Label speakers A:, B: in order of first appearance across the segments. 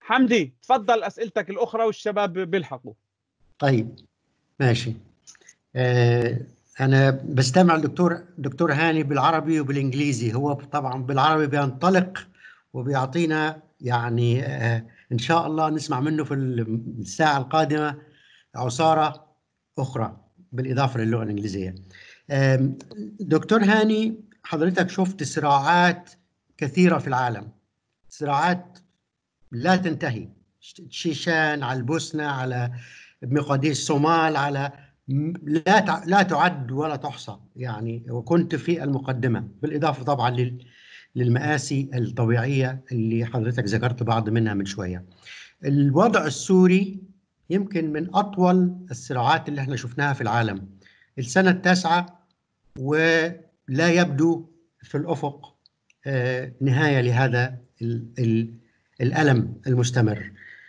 A: حمدي تفضل اسئلتك الاخرى والشباب بيلحقوا
B: طيب ماشي آه انا بستمع الدكتور دكتور هاني بالعربي وبالانجليزي هو طبعا بالعربي بينطلق وبيعطينا يعني آه ان شاء الله نسمع منه في الساعه القادمه عصاره اخرى بالاضافه للغه الانجليزيه آم، دكتور هاني حضرتك شفت صراعات كثيره في العالم صراعات لا تنتهي شيشان على البوسنه على مقاديش الصومال على م- لا تع- لا تعد ولا تحصى يعني وكنت في المقدمه بالاضافه طبعا لل- للمآسي الطبيعيه اللي حضرتك ذكرت بعض منها من شويه. الوضع السوري يمكن من اطول الصراعات اللي احنا شفناها في العالم. السنه التاسعه ولا يبدو في الافق آه، نهايه لهذا ال- ال- الالم المستمر.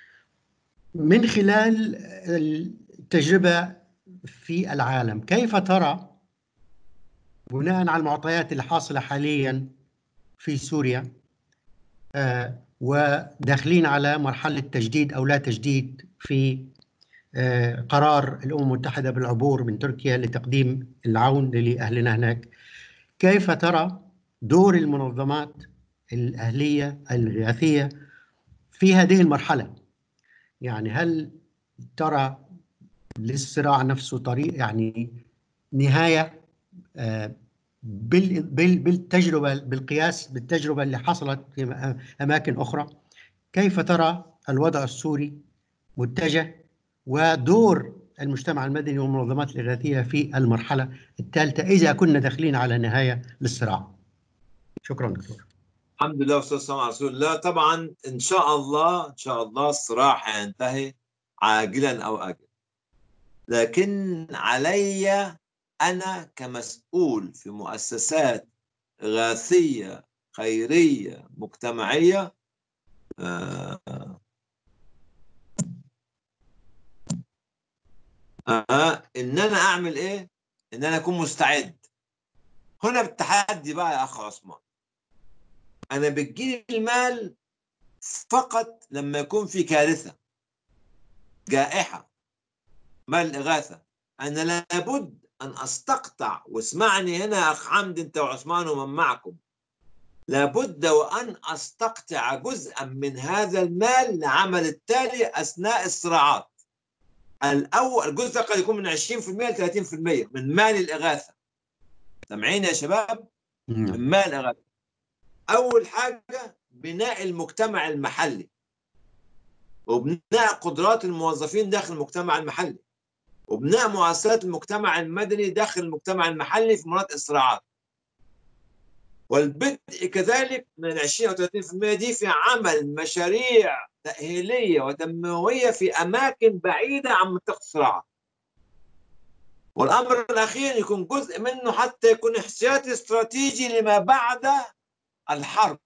B: من خلال التجربه في العالم كيف ترى بناء على المعطيات اللي حاصله حاليا في سوريا آه، وداخلين على مرحله تجديد او لا تجديد في آه، قرار الامم المتحده بالعبور من تركيا لتقديم العون لاهلنا هناك كيف ترى دور المنظمات الاهليه الغاثيه في هذه المرحله يعني هل ترى للصراع نفسه طريق يعني نهايه آه، بال بال بالتجربه بالقياس بالتجربه اللي حصلت في أ- اماكن اخرى كيف ترى الوضع السوري متجه ودور المجتمع المدني والمنظمات الاغاثيه في المرحله الثالثه اذا كنا داخلين على نهايه للصراع شكرا دكتور
C: الحمد لله والصلاه والسلام على رسول الله طبعا ان شاء الله ان شاء الله الصراع حينتهي عاجلا او اجلا لكن علي انا كمسؤول في مؤسسات غاثيه خيريه مجتمعيه آه، آه، ان انا اعمل ايه؟ ان انا اكون مستعد هنا بالتحدي بقى يا اخ عثمان انا بتجيلي المال فقط لما يكون في كارثه جائحه مال الاغاثه انا لابد ان استقطع واسمعني هنا يا اخ حمد انت وعثمان ومن معكم لابد وان استقطع جزءا من هذا المال لعمل التالي اثناء الصراعات الاول الجزء ده قد يكون من 20% ل 30% من مال الاغاثه سامعين يا شباب من مال الاغاثه اول حاجه بناء المجتمع المحلي وبناء قدرات الموظفين داخل المجتمع المحلي وبناء مؤسسات المجتمع المدني داخل المجتمع المحلي في مناطق الصراعات والبدء كذلك من 20 او 30% دي في عمل مشاريع تأهيلية وتنموية في أماكن بعيدة عن منطقة الصراعات والأمر الأخير يكون جزء منه حتى يكون احتياطي استراتيجي لما بعد الحرب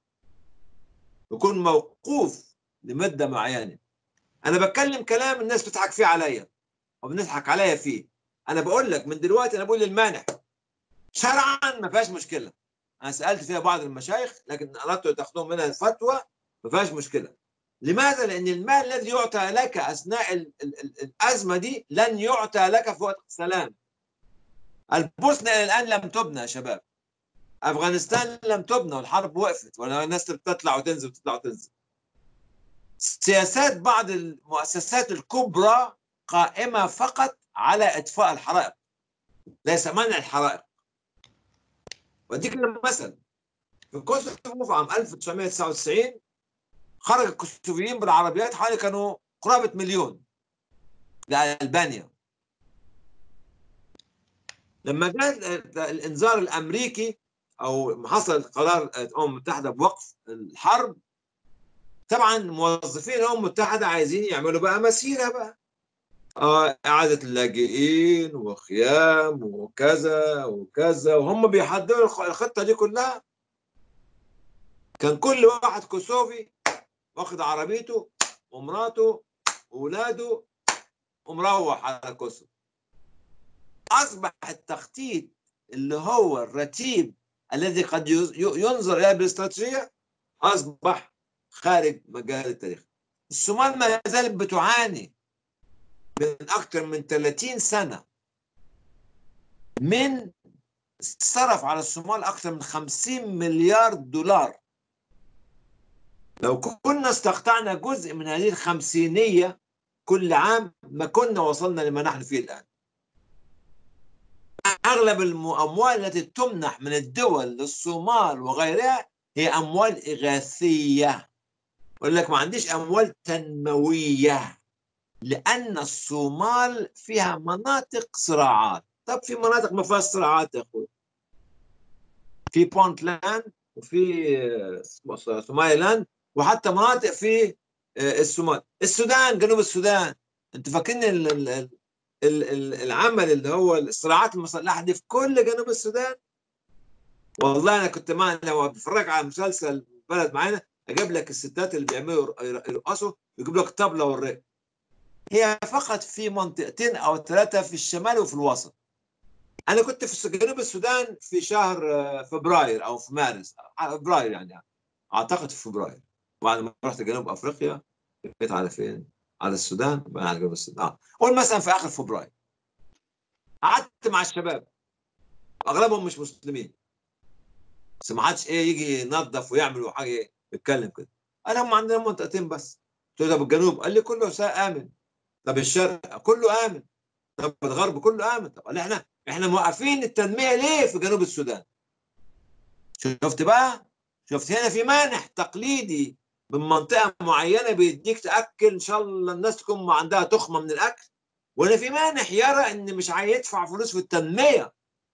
C: يكون موقوف لمدة معينة أنا بتكلم كلام الناس بتضحك فيه عليا وبنضحك عليا فيه أنا بقول لك من دلوقتي أنا بقول للمانح شرعا ما فيهاش مشكلة أنا سألت فيها بعض المشايخ لكن أردت تاخذون منها الفتوى ما فيهاش مشكلة لماذا؟ لأن المال الذي يعطى لك أثناء ال ال ال الأزمة دي لن يعطى لك في وقت السلام البوسنة إلى الآن لم تبنى يا شباب أفغانستان لم تبنى والحرب وقفت ولا الناس بتطلع وتنزل وتطلع وتنزل سياسات بعض المؤسسات الكبرى قائمة فقط على إطفاء الحرائق ليس منع الحرائق وأديك مثل في كوسوفو في عام 1999 خرج الكوسوفيين بالعربيات حوالي كانوا قرابة مليون لألبانيا لما جاء الإنذار الأمريكي أو حصل قرار الأمم المتحدة بوقف الحرب طبعا موظفين الأمم المتحدة عايزين يعملوا بقى مسيرة بقى آه إعادة اللاجئين وخيام وكذا وكذا وهم بيحضروا الخطة دي كلها كان كل واحد كوسوفي واخد عربيته ومراته وولاده ومروح على كوسوفو اصبح التخطيط اللي هو الرتيب الذي قد ينظر اليه بالاستراتيجيه اصبح خارج مجال التاريخ الصومال ما زالت بتعاني من اكثر من 30 سنه من صرف على الصومال اكثر من 50 مليار دولار لو كنا استقطعنا جزء من هذه الخمسينيه كل عام ما كنا وصلنا لما نحن فيه الان اغلب الاموال التي تمنح من الدول للصومال وغيرها هي اموال اغاثيه يقول لك ما عنديش اموال تنمويه لان الصومال فيها مناطق صراعات طب في مناطق ما فيهاش صراعات يا اخوي في بونتلاند وفي صومالي لاند وحتى مناطق في الصومال السودان جنوب السودان انت فاكرين العمل اللي هو الصراعات المسلحه دي في كل جنوب السودان والله انا كنت ما لو بتفرج على مسلسل بلد معانا اجيب لك الستات اللي بيعملوا يرقصوا يجيب لك الطبله والرق هي فقط في منطقتين او ثلاثه في الشمال وفي الوسط انا كنت في جنوب السودان في شهر فبراير او في مارس فبراير يعني اعتقد في فبراير بعد ما رحت جنوب افريقيا جيت على فين؟ على السودان بعدين على جنوب السودان اه قول مثلا في اخر فبراير قعدت مع الشباب اغلبهم مش مسلمين بس ما حدش ايه يجي ينظف ويعمل حاجه يتكلم كده قال هم عندنا منطقتين بس قلت له طب الجنوب قال لي كله امن طب الشرق كله امن طب الغرب كله امن طب قال احنا احنا موقفين التنميه ليه في جنوب السودان شفت بقى شفت هنا في مانح تقليدي من منطقه معينه بيديك تاكل ان شاء الله الناس تكون عندها تخمه من الاكل وهنا في مانح يرى ان مش هيدفع فلوس في التنميه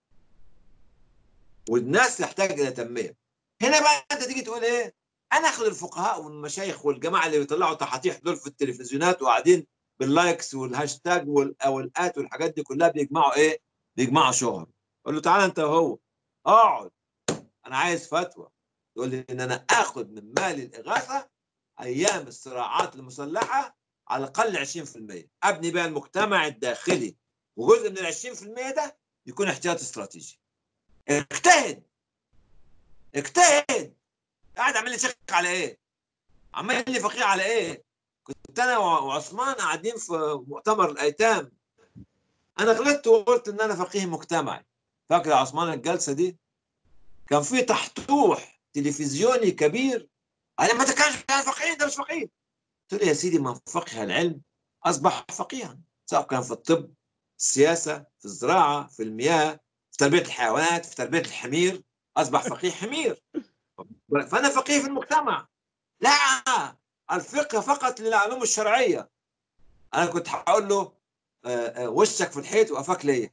C: والناس تحتاج الى تنميه هنا بقى انت تيجي تقول ايه انا اخذ الفقهاء والمشايخ والجماعه اللي بيطلعوا تحاتيح دول في التلفزيونات وقاعدين باللايكس والهاشتاج والات والحاجات دي كلها بيجمعوا ايه بيجمعوا شهر اقول له تعالى انت وهو اقعد انا عايز فتوى يقول لي ان انا اخذ من مال الاغاثه ايام الصراعات المسلحه على الاقل 20% ابني بها المجتمع الداخلي وجزء من ال 20% ده يكون احتياط استراتيجي اجتهد اجتهد قاعد عامل لي شيخ على ايه؟ عمال لي فقيه على ايه؟ كنت انا وعثمان قاعدين في مؤتمر الايتام انا غلطت وقلت ان انا فقيه مجتمعي فاكر يا عثمان الجلسه دي؟ كان في تحتوح تلفزيوني كبير انا ما كانش فقيه ده مش فقيه قلت له يا سيدي من فقه العلم اصبح فقيها سواء كان في الطب السياسه في الزراعه في المياه في تربيه الحيوانات في تربيه الحمير اصبح فقيه حمير فانا فقيه في المجتمع لا الفقه فقط للعلوم الشرعيه انا كنت هقول له وشك في الحيط وقفاك ليا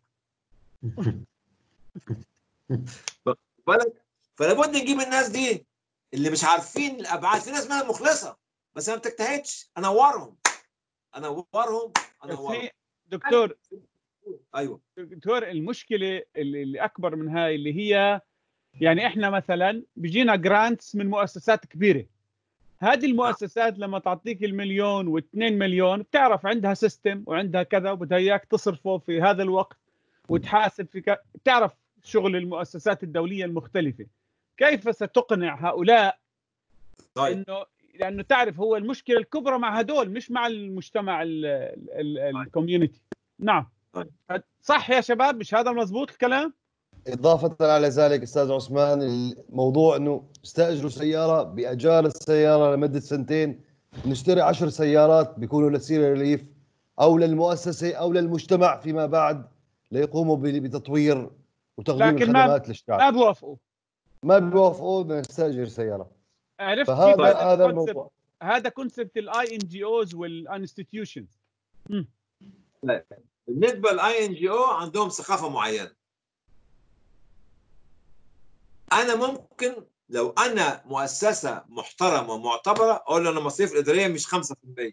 C: بالك فلا بد نجيب الناس دي اللي مش عارفين الابعاد في ناس منها مخلصه بس ما بتجتهدش انورهم انورهم انورهم
A: دكتور
C: ايوه
A: دكتور المشكله اللي, اللي اكبر من هاي اللي هي يعني احنا مثلا بيجينا جرانتس من مؤسسات كبيره هذه المؤسسات لما تعطيك المليون واثنين مليون بتعرف عندها سيستم وعندها كذا وبدها اياك تصرفه في هذا الوقت وتحاسب في ك... بتعرف شغل المؤسسات الدوليه المختلفه كيف ستقنع هؤلاء
C: طيب
A: انه لانه تعرف هو المشكله الكبرى مع هدول مش مع المجتمع الكوميونتي نعم
C: طيب.
A: صح يا شباب مش هذا مزبوط الكلام
D: إضافة على ذلك أستاذ عثمان الموضوع أنه استأجروا سيارة بأجار السيارة لمدة سنتين نشتري عشر سيارات بيكونوا لسير ريليف أو للمؤسسة أو للمجتمع فيما بعد ليقوموا بتطوير وتقديم
A: لكن ما-
D: الخدمات للشعب
A: ما بوافقوا
D: ما بيوافقوا بدنا نستأجر سيارة
A: عرفت كيف
D: فهذا هذا
A: الكونسبت؟
D: الموضوع
A: هذا كونسبت الاي ان جي اوز والانستتيوشنز
C: بالنسبه للاي ان جي او عندهم ثقافه معينه انا ممكن لو انا مؤسسه محترمه ومعتبره اقول له انا مصاريف الاداريه مش 5%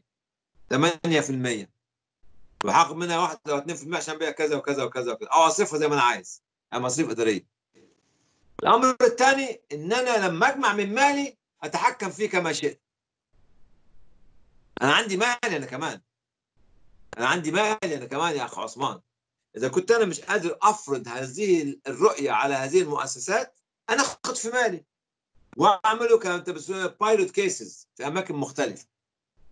C: 8% وهاخد منها 1 او 2% عشان بيها كذا وكذا وكذا وكذا او اصرفها زي ما انا عايز انا مصاريف اداريه الامر الثاني ان انا لما اجمع من مالي اتحكم فيه كما شئت انا عندي مالي انا كمان انا عندي مالي انا كمان يا اخ عثمان اذا كنت انا مش قادر افرض هذه الرؤيه على هذه المؤسسات انا اخذ في مالي واعمله كانت بايلوت كيسز في اماكن مختلفه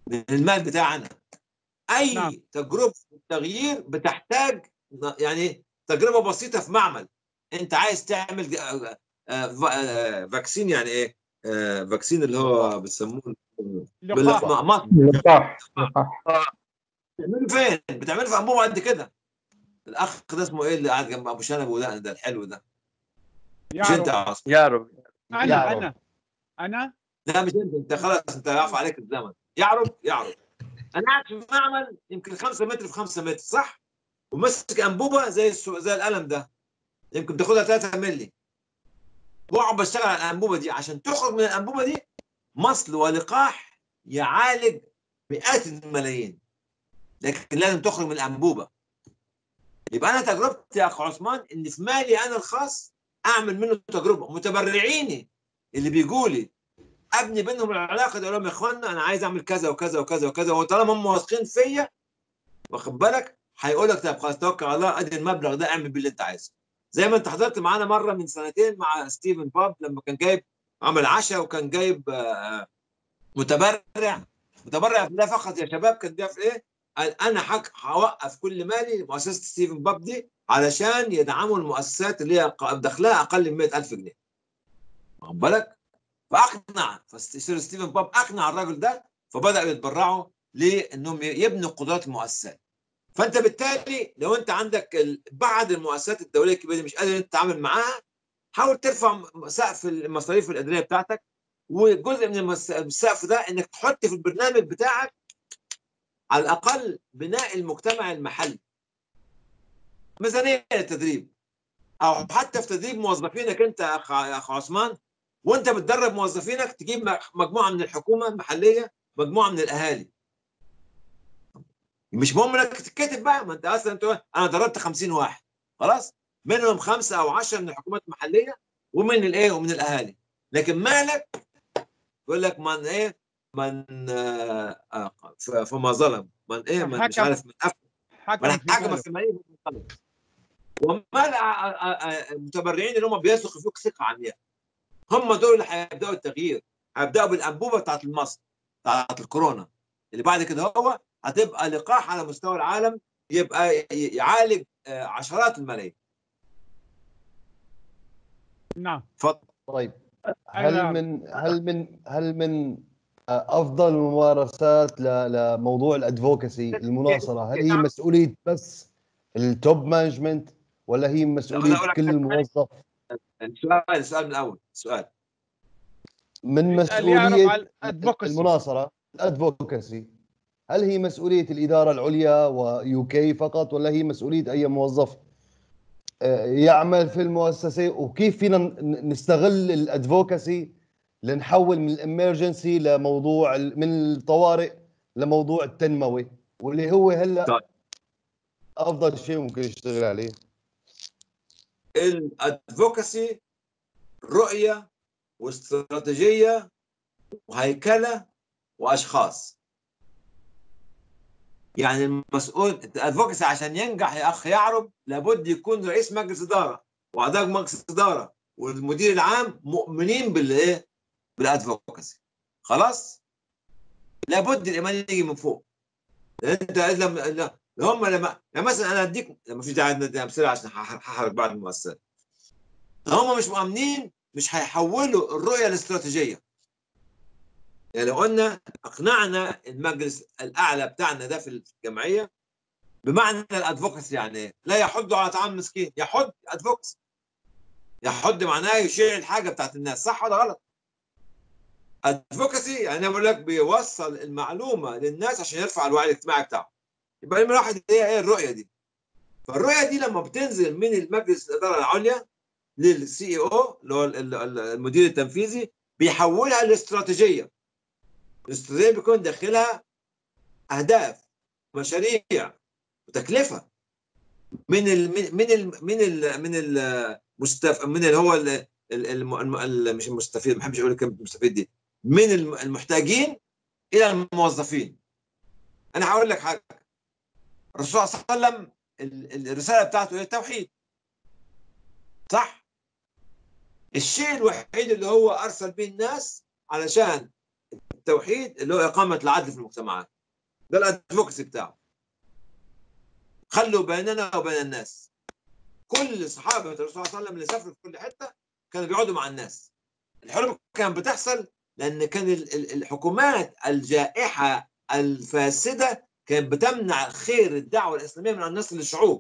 C: من المال بتاعنا اي
A: نعم.
C: تجربه تغيير بتحتاج يعني تجربه بسيطه في معمل انت عايز تعمل آه، آه، فا- آه، فاكسين يعني ايه آه، فاكسين اللي هو بيسموه
A: لقاح
C: باللقمة- مصل
E: لقاح لقاح
C: بتعمله فين؟ بتعمله في انبوبه قد كده الاخ ده اسمه ايه اللي قاعد جنب ابو شنب وده ده الحلو ده مش انت
A: يعرف
C: يا عاصم
E: يعرف
A: انا
D: يعرف.
A: انا انا
C: لا مش انت انت خلاص انت يعرف عليك الزمن يعرف يعرف انا قاعد في معمل يمكن 5 متر في 5 متر صح؟ وماسك انبوبه زي السو... زي القلم ده يمكن تاخدها 3 مللي واقعد بشتغل على الانبوبه دي عشان تخرج من الانبوبه دي مصل ولقاح يعالج مئات الملايين لكن لازم تخرج من الانبوبه يبقى انا تجربتي يا اخ عثمان ان في مالي انا الخاص اعمل منه تجربه متبرعيني اللي بيجوا لي ابني بينهم العلاقه ده اقول لهم يا اخوانا انا عايز اعمل كذا وكذا وكذا وكذا وطالما هم واثقين فيا واخد بالك هيقول لك طب خلاص توكل على الله ادي المبلغ ده اعمل بيه اللي انت عايزه زي ما انت حضرت معانا مره من سنتين مع ستيفن باب لما كان جايب عمل عشاء وكان جايب آه، متبرع متبرع في ده فقط يا شباب كان بيعرف ايه قال انا حك- هوقف كل مالي مؤسسه ستيفن باب دي علشان يدعموا المؤسسات اللي هي ق- دخلها اقل من 100000 جنيه واخد بالك فاقنع فستير ستيفن باب اقنع الراجل ده فبداوا يتبرعوا لانهم يبنوا قدرات المؤسسات فانت بالتالي لو انت عندك ال- بعض المؤسسات الدوليه الكبيره دي مش قادر انت تتعامل معاها حاول ترفع م- سقف المصاريف الاداريه بتاعتك وجزء من المس- السقف ده انك تحط في البرنامج بتاعك على الاقل بناء المجتمع المحلي ميزانيه للتدريب او حتى في تدريب موظفينك انت يا اخ يا اخ عثمان وانت بتدرب موظفينك تجيب م- مجموعه من الحكومه المحليه مجموعه من الاهالي مش مهم انك تتكتب بقى ما انت اصلا انت انا دربت 50 واحد خلاص منهم خمسه او 10 من الحكومات المحليه ومن الايه ومن الاهالي لكن مالك يقول لك من ايه من آه آه ف- فما ظلم من ايه من مش
A: حكم.
C: عارف من أف
A: حكم
C: من
A: في
C: حكم
A: ماله.
C: في ماليه بالقلم ومال آه، آه، آه، المتبرعين اللي هم بيثقوا فيك ثقه عمياء هم دول اللي هيبداوا التغيير هيبداوا بالانبوبه بتاعت المصل بتاعت الكورونا اللي بعد كده هو هتبقى لقاح على مستوى العالم يبقى ي- يعالج آه، عشرات الملايين
A: نعم
C: اتفضل
D: طيب
A: أيوة.
D: هل من هل من هل من افضل الممارسات ل- لموضوع الادفوكسي المناصره هل هي مسؤوليه بس التوب مانجمنت ولا هي
C: لا،
D: مسؤوليه
C: أقول لك
D: كل
C: حاجة.
D: موظف
C: السؤال السؤال من الاول سؤال
D: من
A: اللي يعرف
D: مسؤوليه
A: على الادفوكسي
D: المناصره الادفوكسي هل هي مسؤوليه الاداره العليا ويو كي فقط ولا هي مسؤوليه اي موظف آه، يعمل في المؤسسه وكيف فينا ن- نستغل الادفوكسي لنحول من الامرجنسي لموضوع ال- من الطوارئ لموضوع التنموي واللي هو هلا
C: طيب.
D: افضل شيء ممكن يشتغل عليه
C: الادفوكسي رؤيه واستراتيجيه وهيكله واشخاص يعني المسؤول الادفوكسي عشان ينجح يا اخ يعرب لابد يكون رئيس مجلس اداره واعضاء مجلس اداره والمدير العام مؤمنين بالايه بالادفوكسي خلاص لابد الايمان يجي من فوق لان انت لما لا- هم لما يعني مثلا انا اديك ما فيش داعي ندي امثله عشان هح- هحرق بعض المؤسسات هم مش مؤمنين مش هيحولوا الرؤيه الاستراتيجيه يعني لو قلنا اقنعنا المجلس الاعلى بتاعنا ده في الجمعيه بمعنى الادفوكسي يعني ايه؟ لا يحض على طعام مسكين يحض ادفوكسي يحض معناه يشيع الحاجه بتاعت الناس صح ولا غلط؟ ادفوكسي يعني انا بقول لك بيوصل المعلومه للناس عشان يرفع الوعي الاجتماعي بتاعهم يبقى نمره واحد هي ايه الرؤيه دي فالرؤيه دي لما بتنزل من المجلس الاداره العليا للسي او اللي هو ال- ال- ال- المدير التنفيذي بيحولها لاستراتيجيه الاستراتيجيه بيكون داخلها اهداف مشاريع وتكلفه من ال من ال من ال من المستف من اللي هو ال ال الم- الم- ال- مش المستفيد ما بحبش اقول كلمه المستفيد دي من الم- المحتاجين الى الموظفين انا هقول لك حاجه الرسول صلى الله عليه وسلم ال- ال- الرساله بتاعته هي التوحيد صح الشيء الوحيد اللي هو ارسل به الناس علشان التوحيد اللي هو اقامه العدل في المجتمعات ده الادفوكسي بتاعه خلوا بيننا وبين الناس كل صحابه الرسول صلى الله عليه وسلم اللي سافروا في كل حته كانوا بيقعدوا مع الناس الحروب كانت بتحصل لان كان ال- ال- الحكومات الجائحه الفاسده كانت بتمنع خير الدعوه الاسلاميه من الناس للشعوب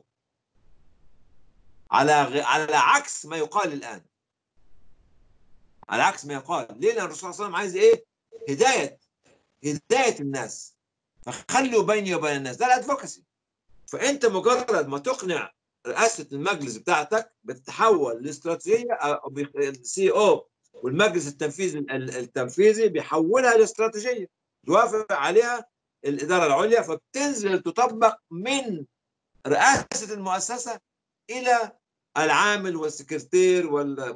C: على غ- على عكس ما يقال الان على عكس ما يقال ليه لان الرسول صلى الله عليه وسلم عايز ايه هدايه هدايه الناس فخلوا بيني وبين الناس ده الادفوكسي فانت مجرد ما تقنع رئاسه المجلس بتاعتك بتتحول لاستراتيجيه السي او والمجلس التنفيذي ال- التنفيذي بيحولها لاستراتيجيه توافق عليها الاداره العليا فبتنزل تطبق من رئاسه المؤسسه الى العامل والسكرتير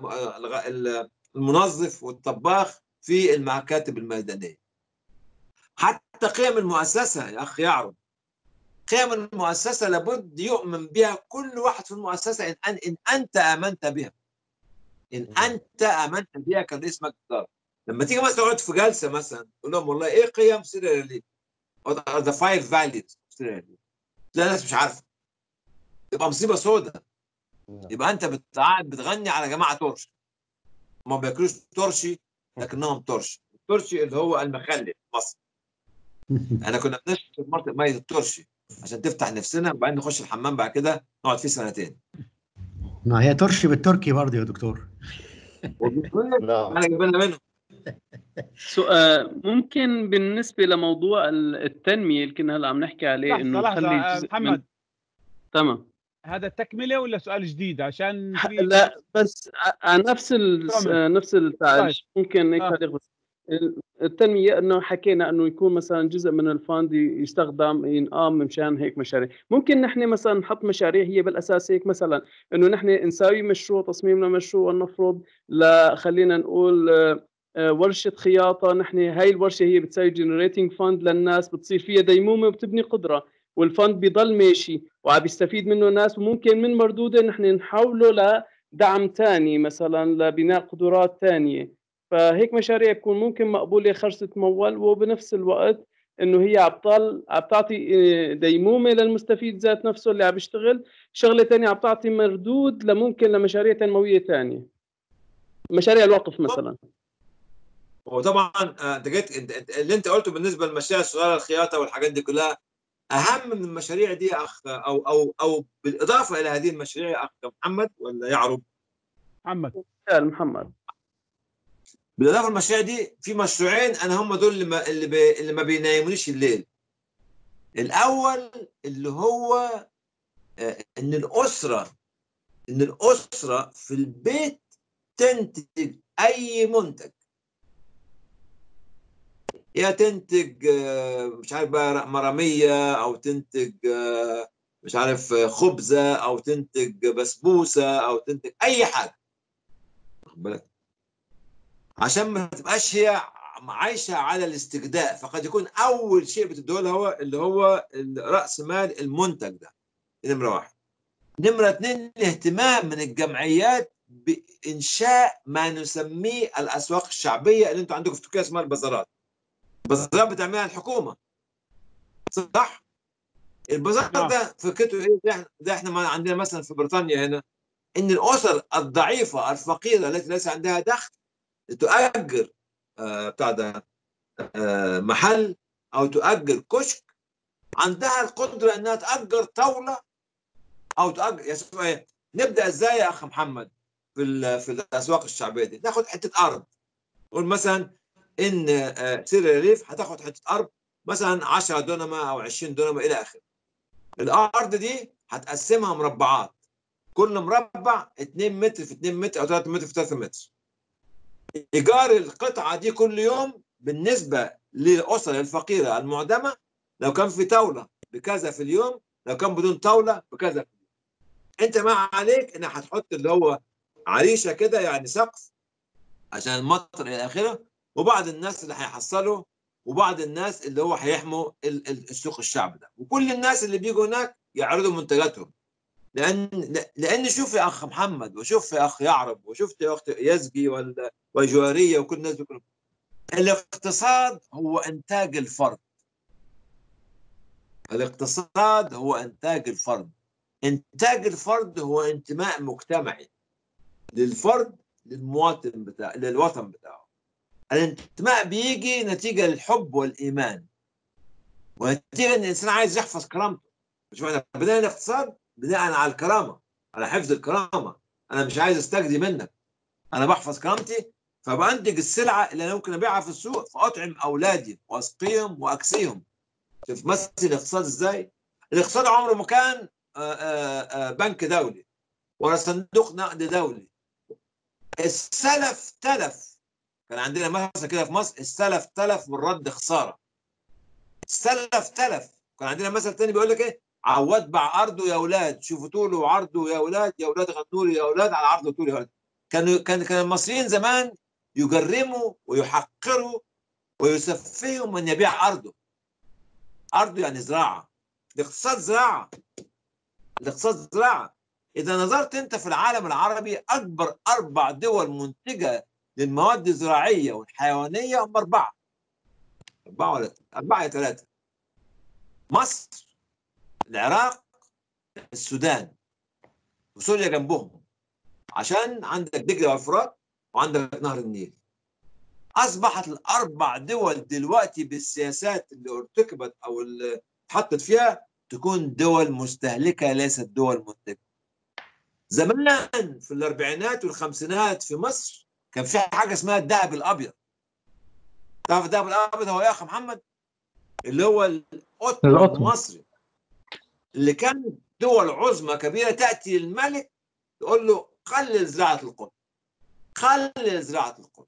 C: والمنظف والطباخ في المكاتب الميدانيه حتى قيم المؤسسه يا اخي يعرف قيم المؤسسه لابد يؤمن بها كل واحد في المؤسسه ان ان, إن انت امنت بها ان انت امنت بها كرئيس مجلس اداره لما تيجي مثلا تقعد في جلسه مثلا تقول لهم والله ايه قيم سيريا ليف ذا فايف فاليوز سيريا ليف تلاقي الناس مش عارفه يبقى مصيبه سوداء يبقى انت بتقعد بتغني على جماعه ترش ما بياكلوش ترشي لكنهم ترش الترشي اللي هو المخلل في مصر احنا كنا بنشرب مرتب ميه الترشي عشان تفتح نفسنا وبعدين نخش الحمام بعد كده نقعد فيه سنتين
B: ما هي ترشي بالتركي برضه يا دكتور
D: نعم
C: انا جايب لنا منهم
E: سؤال ممكن بالنسبة لموضوع ال- التنمية اللي كنا هلا عم نحكي عليه
A: لحظه
E: انه
A: لحظه
E: نخلي
A: آه،
E: جزء
A: محمد
E: من... تمام
A: هذا تكمله ولا سؤال جديد عشان في-
E: لا بس ع- على نفس ال...
A: تمام.
E: نفس التعريف
A: طيب.
E: ممكن هيك
A: آه.
E: تعليق بس ال- التنمية انه حكينا انه يكون مثلا جزء من الفند يستخدم ينقام مشان هيك مشاريع ممكن نحن مثلا نحط مشاريع هي بالاساس هيك مثلا انه نحن نساوي مشروع تصميم لمشروع ولنفرض لا خلينا نقول آه، آه، ورشة خياطة نحن هاي الورشة هي بتساوي جنريتنج فند للناس بتصير فيها ديمومة وبتبني قدرة والفند بيضل ماشي وعم بيستفيد منه الناس وممكن من مردوده نحن نحوله لدعم تاني مثلا لبناء قدرات تانية فهيك مشاريع بكون ممكن مقبولة خرج تتمول وبنفس الوقت انه هي عم طال عم تعطي آه، ديمومة للمستفيد ذات نفسه اللي عم يشتغل شغلة تانية عم تعطي مردود لممكن لمشاريع تنموية تانية مشاريع الوقف مثلا
C: وطبعا آه، انت جيت انت انت- اللي انت قلته بالنسبه للمشاريع الصغيره الخياطه والحاجات دي كلها اهم من المشاريع دي يا اخ او او او بالاضافه الى هذه المشاريع يا اخ محمد ولا يعرب
A: محمد
E: قال محمد
C: بالاضافه للمشاريع دي في مشروعين انا هم دول اللي ما اللي, بي اللي ما بينامونيش الليل الاول اللي هو آه، ان الاسره ان الاسره في البيت تنتج اي منتج يا تنتج آه، مش عارف بقى مراميه او تنتج آه، مش عارف آه، خبزه او تنتج بسبوسه او تنتج اي حاجه واخد بالك عشان ما تبقاش هي عايشه على الاستجداء فقد يكون اول شيء بتديه لها هو اللي هو راس مال المنتج ده دي نمره واحد نمره اثنين الاهتمام من الجمعيات بانشاء ما نسميه الاسواق الشعبيه اللي انتم عندكم في تركيا اسمها البازارات البازارات بتعملها الحكومه صح البازار
A: نعم.
C: ده فكرته ايه ده احنا, ده احنا ما عندنا مثلا في بريطانيا هنا ان الاسر الضعيفه الفقيره التي ليس عندها دخل تؤجر آه، بتاع ده آه، محل او تؤجر كشك عندها القدره انها تاجر طاوله او تاجر يا سيدي ايه نبدا ازاي يا اخ محمد في ال- في الاسواق الشعبيه دي ناخد حته ارض نقول مثلا ان آه، سير الريف هتاخد حته ارض مثلا 10 دونما او 20 دونما الى اخره الارض دي هتقسمها مربعات كل مربع 2 متر في 2 متر او 3 متر في 3 متر ايجار القطعه دي كل يوم بالنسبه للاسر الفقيره المعدمه لو كان في طاوله بكذا في اليوم لو كان بدون طاوله بكذا في اليوم. انت ما عليك انك هتحط اللي هو عريشه كده يعني سقف عشان المطر الى اخره وبعض الناس اللي هيحصلوا وبعض الناس اللي هو هيحموا ال- ال- السوق الشعب ده وكل الناس اللي بيجوا هناك يعرضوا منتجاتهم لان لان شوف يا اخ محمد وشوف يا اخ يعرب وشفت يا اخت يزجي وال- وجواريه وكل الناس دي كلهم الاقتصاد هو انتاج الفرد الاقتصاد هو انتاج الفرد انتاج الفرد هو انتماء مجتمعي للفرد للمواطن بتاع للوطن بتاعه الانتماء بيجي نتيجه للحب والايمان ونتيجه ان الانسان عايز يحفظ كرامته مش معنى بناء الاقتصاد بناء على الكرامه على حفظ الكرامه انا مش عايز استجدي منك انا بحفظ كرامتي فبنتج السلعه اللي انا ممكن ابيعها في السوق فاطعم اولادي واسقيهم واكسيهم شوف مثل الاقتصاد ازاي الاقتصاد عمره ما كان آه، آه، آه، بنك دولي ولا صندوق نقد دولي السلف تلف كان عندنا مثلا كده في مصر السلف تلف من رد خساره السلف تلف كان عندنا مثل تاني بيقول لك ايه عواد باع ارضه يا اولاد شوفوا طوله وعرضه يا اولاد يا اولاد غنوا لي يا اولاد على عرضه طوله يا اولاد كانوا كان كان المصريين زمان يجرموا ويحقروا ويسفهوا من يبيع ارضه ارضه يعني زراعه الاقتصاد زراعه الاقتصاد زراعه اذا نظرت انت في العالم العربي اكبر اربع دول منتجه للمواد الزراعيه والحيوانيه هم اربعه اربعه ولا اربعه يا ثلاثه مصر العراق السودان وسوريا جنبهم عشان عندك دجله والفرات وعندك نهر النيل اصبحت الاربع دول دلوقتي بالسياسات اللي ارتكبت او اللي اتحطت فيها تكون دول مستهلكه ليست دول منتجه زمان في الاربعينات والخمسينات في مصر كان في حاجه اسمها الذهب الابيض تعرف الذهب الابيض هو ايه يا اخ محمد اللي هو القطن
F: القطن.
C: المصري اللي كان دول عظمى كبيره تاتي للملك تقول له قلل زراعه القطن قلل زراعه القطن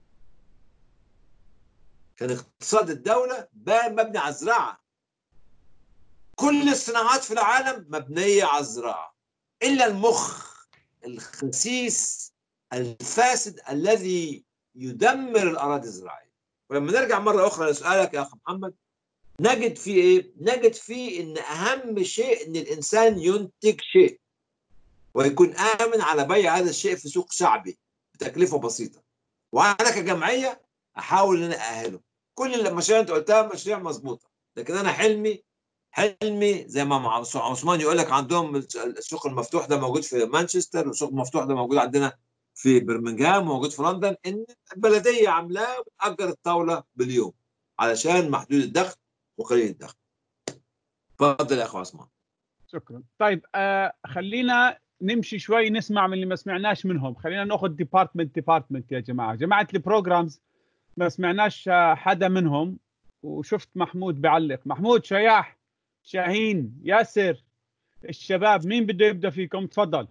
C: كان اقتصاد الدوله بقى مبني على الزراعه كل الصناعات في العالم مبنيه على الزراعه الا المخ الخسيس الفاسد الذي يدمر الاراضي الزراعيه ولما نرجع مره اخرى لسؤالك يا اخ محمد نجد في ايه؟ نجد في ان اهم شيء ان الانسان ينتج شيء ويكون امن على بيع هذا الشيء في سوق شعبي بتكلفه بسيطه وانا كجمعيه احاول ان انا ااهله كل المشاريع انت قلتها مشاريع مظبوطه لكن انا حلمي حلمي زي ما مع عثمان يقول لك عندهم السوق المفتوح ده موجود في مانشستر والسوق المفتوح ده موجود عندنا في برمنجهام وموجود في لندن ان البلديه عاملاه بتاجر الطاوله باليوم علشان محدود الدخل وقليل الدخل اتفضل يا اخو عثمان
A: شكرا طيب آه خلينا نمشي شوي نسمع من اللي ما سمعناش منهم خلينا ناخذ ديبارتمنت ديبارتمنت يا جماعه جماعه البروجرامز ما سمعناش آه، حدا منهم وشفت محمود بعلق محمود شياح شاهين ياسر الشباب مين بده يبدا فيكم تفضل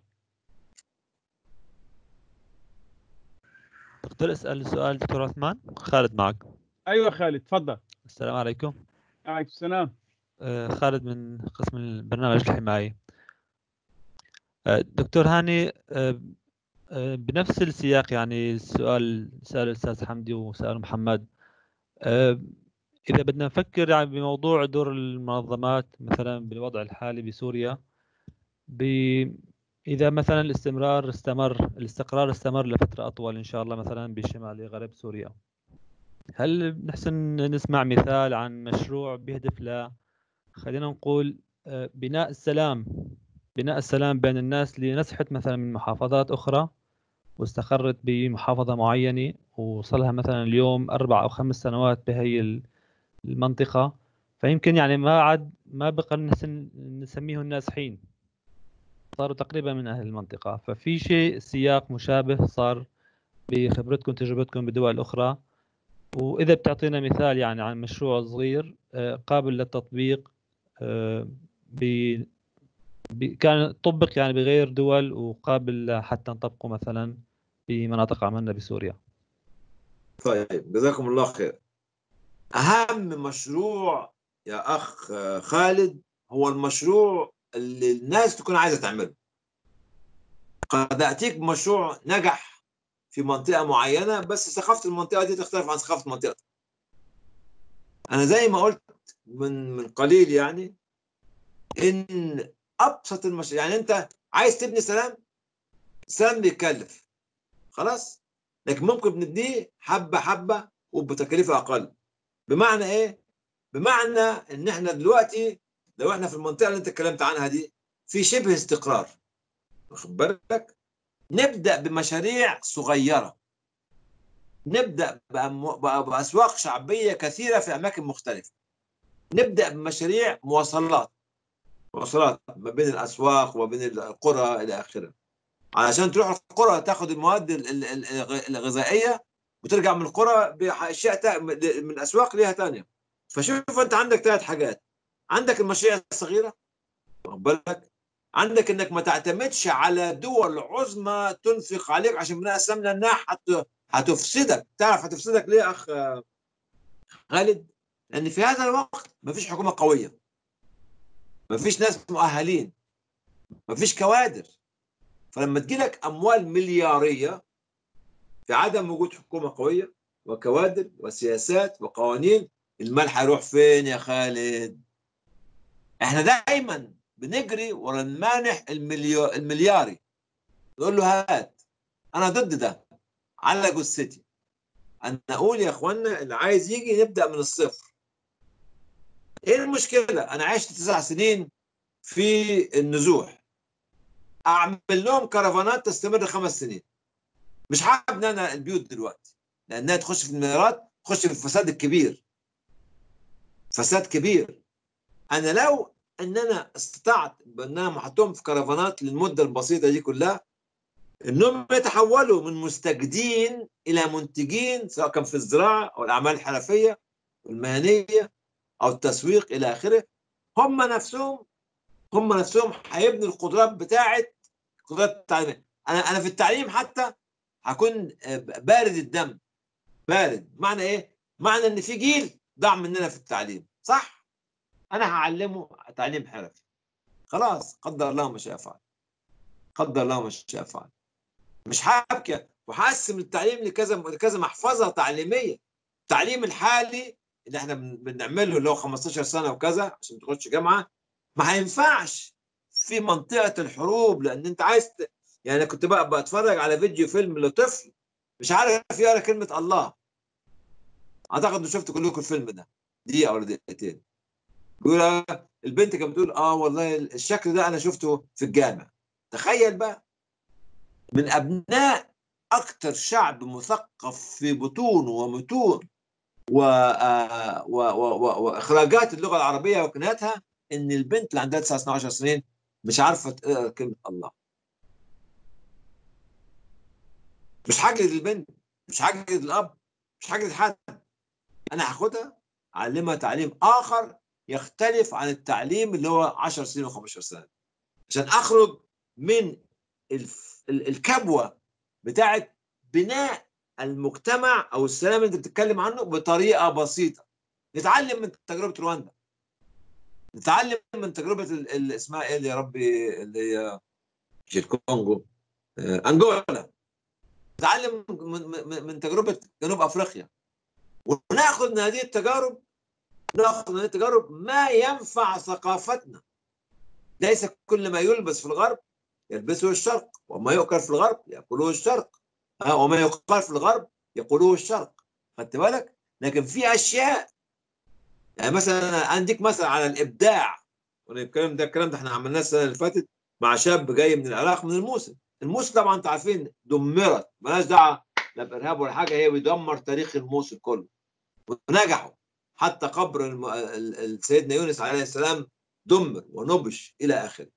G: دكتور اسال سؤال دكتور عثمان خالد معك
A: ايوه خالد تفضل
G: السلام عليكم
A: عليكم السلام
G: آه، خالد من قسم البرنامج الحماية آه، دكتور هاني آه، آه، بنفس السياق يعني السؤال سأل الأستاذ حمدي وسأل محمد آه، إذا بدنا نفكر يعني بموضوع دور المنظمات مثلا بالوضع الحالي بسوريا ب إذا مثلا الاستمرار استمر الاستقرار استمر لفترة أطول إن شاء الله مثلا بشمال غرب سوريا هل بنحسن نسمع مثال عن مشروع بيهدف ل خلينا نقول آه، بناء السلام بناء السلام بين الناس لنسحت مثلا من محافظات أخرى واستقرت بمحافظة معينة وصلها مثلا اليوم أربع أو خمس سنوات بهي ال- المنطقة فيمكن يعني ما عاد ما بقى نحسن نسميهم النازحين صاروا تقريبا من أهل المنطقة ففي شيء سياق مشابه صار بخبرتكم تجربتكم بالدول الأخرى وإذا بتعطينا مثال يعني عن مشروع صغير آه، قابل للتطبيق آه، ب ب- كان طبق يعني بغير دول وقابل حتى نطبقه مثلا بمناطق عملنا بسوريا
C: طيب جزاكم الله خير اهم مشروع يا اخ خالد هو المشروع اللي الناس تكون عايزه تعمله قد اتيك بمشروع نجح في منطقه معينه بس ثقافه المنطقه دي تختلف عن ثقافه منطقه انا زي ما قلت من من قليل يعني ان ابسط المشاريع يعني انت عايز تبني سلام السلام بيتكلف خلاص لكن ممكن بنبنيه حبه حبه وبتكاليف اقل بمعنى ايه بمعنى ان احنا دلوقتي لو احنا في المنطقه اللي انت اتكلمت عنها دي في شبه استقرار واخد بالك نبدا بمشاريع صغيره نبدا بأمو- بأ- باسواق شعبيه كثيره في اماكن مختلفه نبدا بمشاريع مواصلات مواصلات ما بين الاسواق وما بين القرى الى اخره علشان تروح القرى تاخذ المواد ال- ال- ال- الغ- الغذائيه وترجع من القرى باشياء تا- من الاسواق ليها ثانيه فشوف انت عندك ثلاث حاجات عندك المشاريع الصغيره واخد بالك عندك انك ما تعتمدش على دول عظمى تنفق عليك عشان بناء السلام لانها حت... هتفسدك تعرف هتفسدك ليه يا اخ آه، خالد لان في هذا الوقت ما فيش حكومه قويه ما فيش ناس مؤهلين ما فيش كوادر فلما تجيلك اموال ملياريه في عدم وجود حكومه قويه وكوادر وسياسات وقوانين المال هيروح فين يا خالد احنا دايما بنجري ورا المانح المليو... الملياري نقول له هات انا ضد ده على جثتي انا اقول يا اخوانا اللي عايز يجي نبدا من الصفر ايه المشكله انا عشت تسع سنين في النزوح اعمل لهم كرفانات تستمر خمس سنين مش حابب انا البيوت دلوقتي لانها تخش في المليارات تخش في الفساد الكبير فساد كبير انا لو ان انا استطعت بان انا احطهم في كرفانات للمده البسيطه دي كلها انهم يتحولوا من مستجدين الى منتجين سواء كان في الزراعه او الاعمال الحرفيه والمهنيه او التسويق الى اخره هم نفسهم هم نفسهم هيبنوا القدرات بتاعه القدرات التعليميه انا انا في التعليم حتى هكون آه، بارد الدم بارد معنى ايه معنى ان في جيل ضاع مننا في التعليم صح انا هعلمه تعليم حرفي خلاص قدر الله ما شاء فعل قدر الله ما شاء فعل مش هبكي وهقسم التعليم لكذا لكذا محفظه تعليميه التعليم الحالي اللي احنا بن- بنعمله اللي هو 15 سنه وكذا عشان تخش جامعه ما هينفعش في منطقه الحروب لان انت عايز ت... يعني أنا كنت بقى بتفرج على فيديو فيلم لطفل مش عارف يقرا كلمه الله اعتقد انه شفت كلكم الفيلم ده دقيقه ولا دقيقتين بيقول آه، البنت كانت بتقول اه والله الشكل ده انا شفته في الجامع تخيل بقى من ابناء اكثر شعب مثقف في بطون ومتون و... آه، و... و... و... واخراجات اللغه العربيه وكناياتها ان البنت اللي عندها 9 12 سنين مش عارفه تقرا كلمه الله مش هجلد البنت مش هجلد الاب مش هجلد حد انا هاخدها اعلمها تعليم اخر يختلف عن التعليم اللي هو 10 سنين و15 سنه عشان اخرج من الف... ال- الكبوه بتاعه بناء المجتمع او السلام اللي انت بتتكلم عنه بطريقه بسيطه نتعلم من تجربه رواندا نتعلم من تجربه ال... ال... اسمها ايه اللي يا ربي اللي هي مش الكونغو آه، انجولا نتعلم من, من, من تجربه جنوب افريقيا وناخذ من هذه التجارب ناخذ من هذه التجارب ما ينفع ثقافتنا ليس كل ما يلبس في الغرب يلبسه الشرق وما يؤكل في الغرب ياكله الشرق ها وما يقال في الغرب يقولوه الشرق خدت بالك لكن في اشياء يعني مثلا أنا عندك مثلا على الابداع والكلام ده الكلام ده احنا عملناه السنه اللي فاتت مع شاب جاي من العراق من الموصل الموصل طبعا انتوا عارفين دمرت مالهاش دعوه لا بارهاب ولا حاجه هي بيدمر تاريخ الموصل كله ونجحوا حتى قبر الم... ال- ال- سيدنا يونس عليه السلام دمر ونبش الى اخره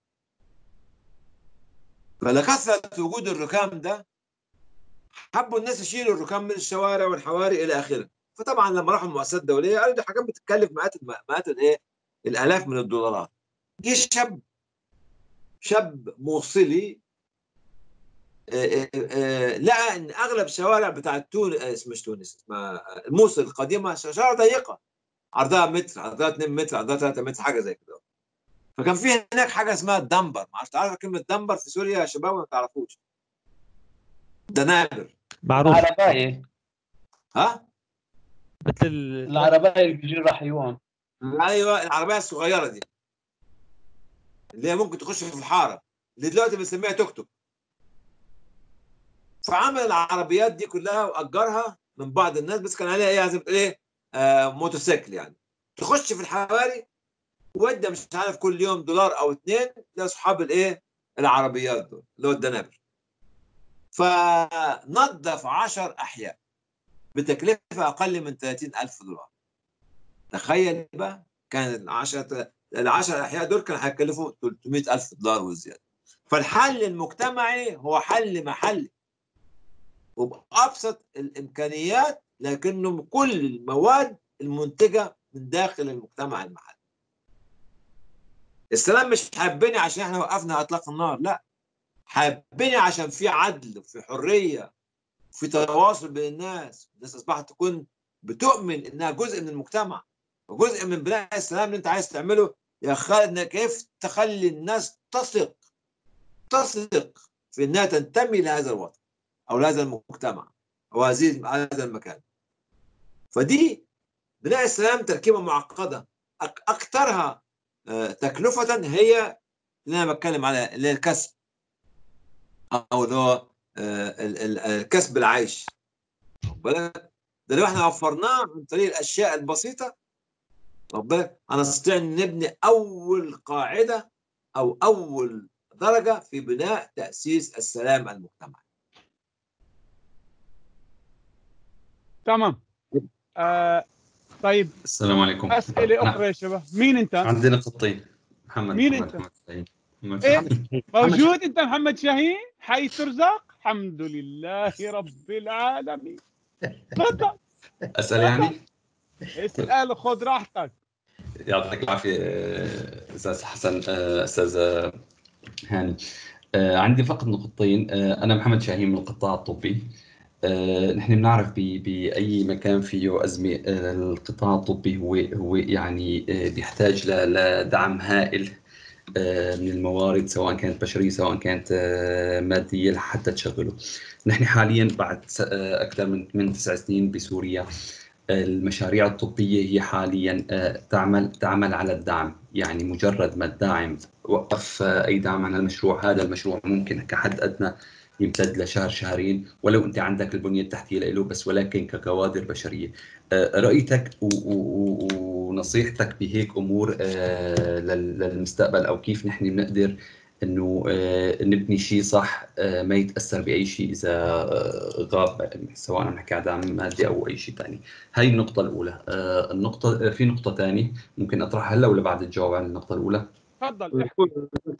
C: فلكثره وجود الركام ده حبوا الناس يشيلوا الركام من الشوارع والحواري الى اخره فطبعا لما راحوا المؤسسات الدوليه قالوا دي حاجات بتتكلف مئات الم- مئات الايه الالاف من الدولارات جه شاب شاب موصلي آه، آه، آه، لقى ان اغلب الشوارع بتاعت تونس مش تونس اسمها الموصل القديمه شوارع ضيقه عرضها متر عرضها 2 متر عرضها 3 متر حاجه زي كده فكان في هناك حاجه اسمها الدمبر ما اعرفش تعرف كلمه دمبر في سوريا يا شباب ولا ما تعرفوش دنابر
G: معروف
E: العرباية
C: ها
G: مثل ال-
E: العرباية اللي بيجي رحيوان
C: ايوه العربيه الصغيره دي اللي هي ممكن تخش في الحاره اللي دلوقتي بنسميها توك توك فعمل العربيات دي كلها واجرها من بعض الناس بس كان عليها ايه زي ما بتقول ايه آه موتوسيكل يعني تخش في الحواري ودى مش عارف كل يوم دولار او اتنين لاصحاب الايه العربيات دول اللي هو الدنابل فنظف 10 احياء بتكلفه اقل من 30 الف دولار تخيل بقى كان ال 10 ال 10 احياء دول كانوا هيكلفوا 300 الف دولار وزياده فالحل المجتمعي هو حل محلي وبابسط الامكانيات لكنه كل المواد المنتجه من داخل المجتمع المحلي السلام مش حابيني عشان احنا وقفنا اطلاق النار لا حابيني عشان في عدل وفي حريه وفي تواصل بين الناس الناس اصبحت تكون بتؤمن انها جزء من المجتمع وجزء من بناء السلام اللي انت عايز تعمله يا خالد كيف تخلي الناس تثق تثق في انها تنتمي لهذا الوطن او لهذا المجتمع او هذه هذا المكان فدي بناء السلام تركيبه معقده اكثرها تكلفه هي اللي انا بتكلم على اللي هي الكسب او اللي هو الكسب العيش بالك ده لو احنا وفرناه عن طريق الاشياء البسيطه بالك هنستطيع ان نبني اول قاعده او اول درجه في بناء تاسيس السلام المجتمعي
A: تمام آه طيب
F: السلام عليكم
A: اسئله اخرى يا شباب مين انت؟
F: عندي نقطتين محمد
A: مين
F: محمد
A: أنت؟
F: محمد سعيد. محمد
A: إيه؟
F: سعيد.
A: موجود انت محمد شاهين حي ترزق الحمد لله رب العالمين تفضل
F: اسال يعني
A: اسال خذ راحتك
F: يعطيك العافيه آه، استاذ حسن آه، استاذ آه، هاني آه، عندي فقط نقطتين آه، انا محمد شاهين من القطاع الطبي آه، نحن بنعرف ب- باي مكان فيه ازمه آه، القطاع الطبي هو هو يعني آه، بيحتاج ل- لدعم هائل آه، من الموارد سواء كانت بشريه سواء كانت آه، ماديه لحتى تشغله. نحن حاليا بعد س- آه، اكثر من من تسع سنين بسوريا المشاريع الطبيه هي حاليا آه، تعمل تعمل على الدعم، يعني مجرد ما الداعم وقف آه، اي دعم عن المشروع هذا المشروع ممكن كحد ادنى يمتد لشهر شهرين ولو انت عندك البنيه التحتيه له بس ولكن ككوادر بشريه آه، رايتك و- و- و- ونصيحتك بهيك امور آه، لل- للمستقبل او كيف نحن بنقدر انه آه، نبني شيء صح آه، ما يتاثر باي شيء اذا آه، غاب سواء عم نحكي عن دعم مادي او اي شيء ثاني هاي النقطه الاولى آه، النقطه آه، في نقطه ثانيه ممكن اطرحها هلا ولا بعد تجاوب عن النقطه الاولى
A: تفضل احكي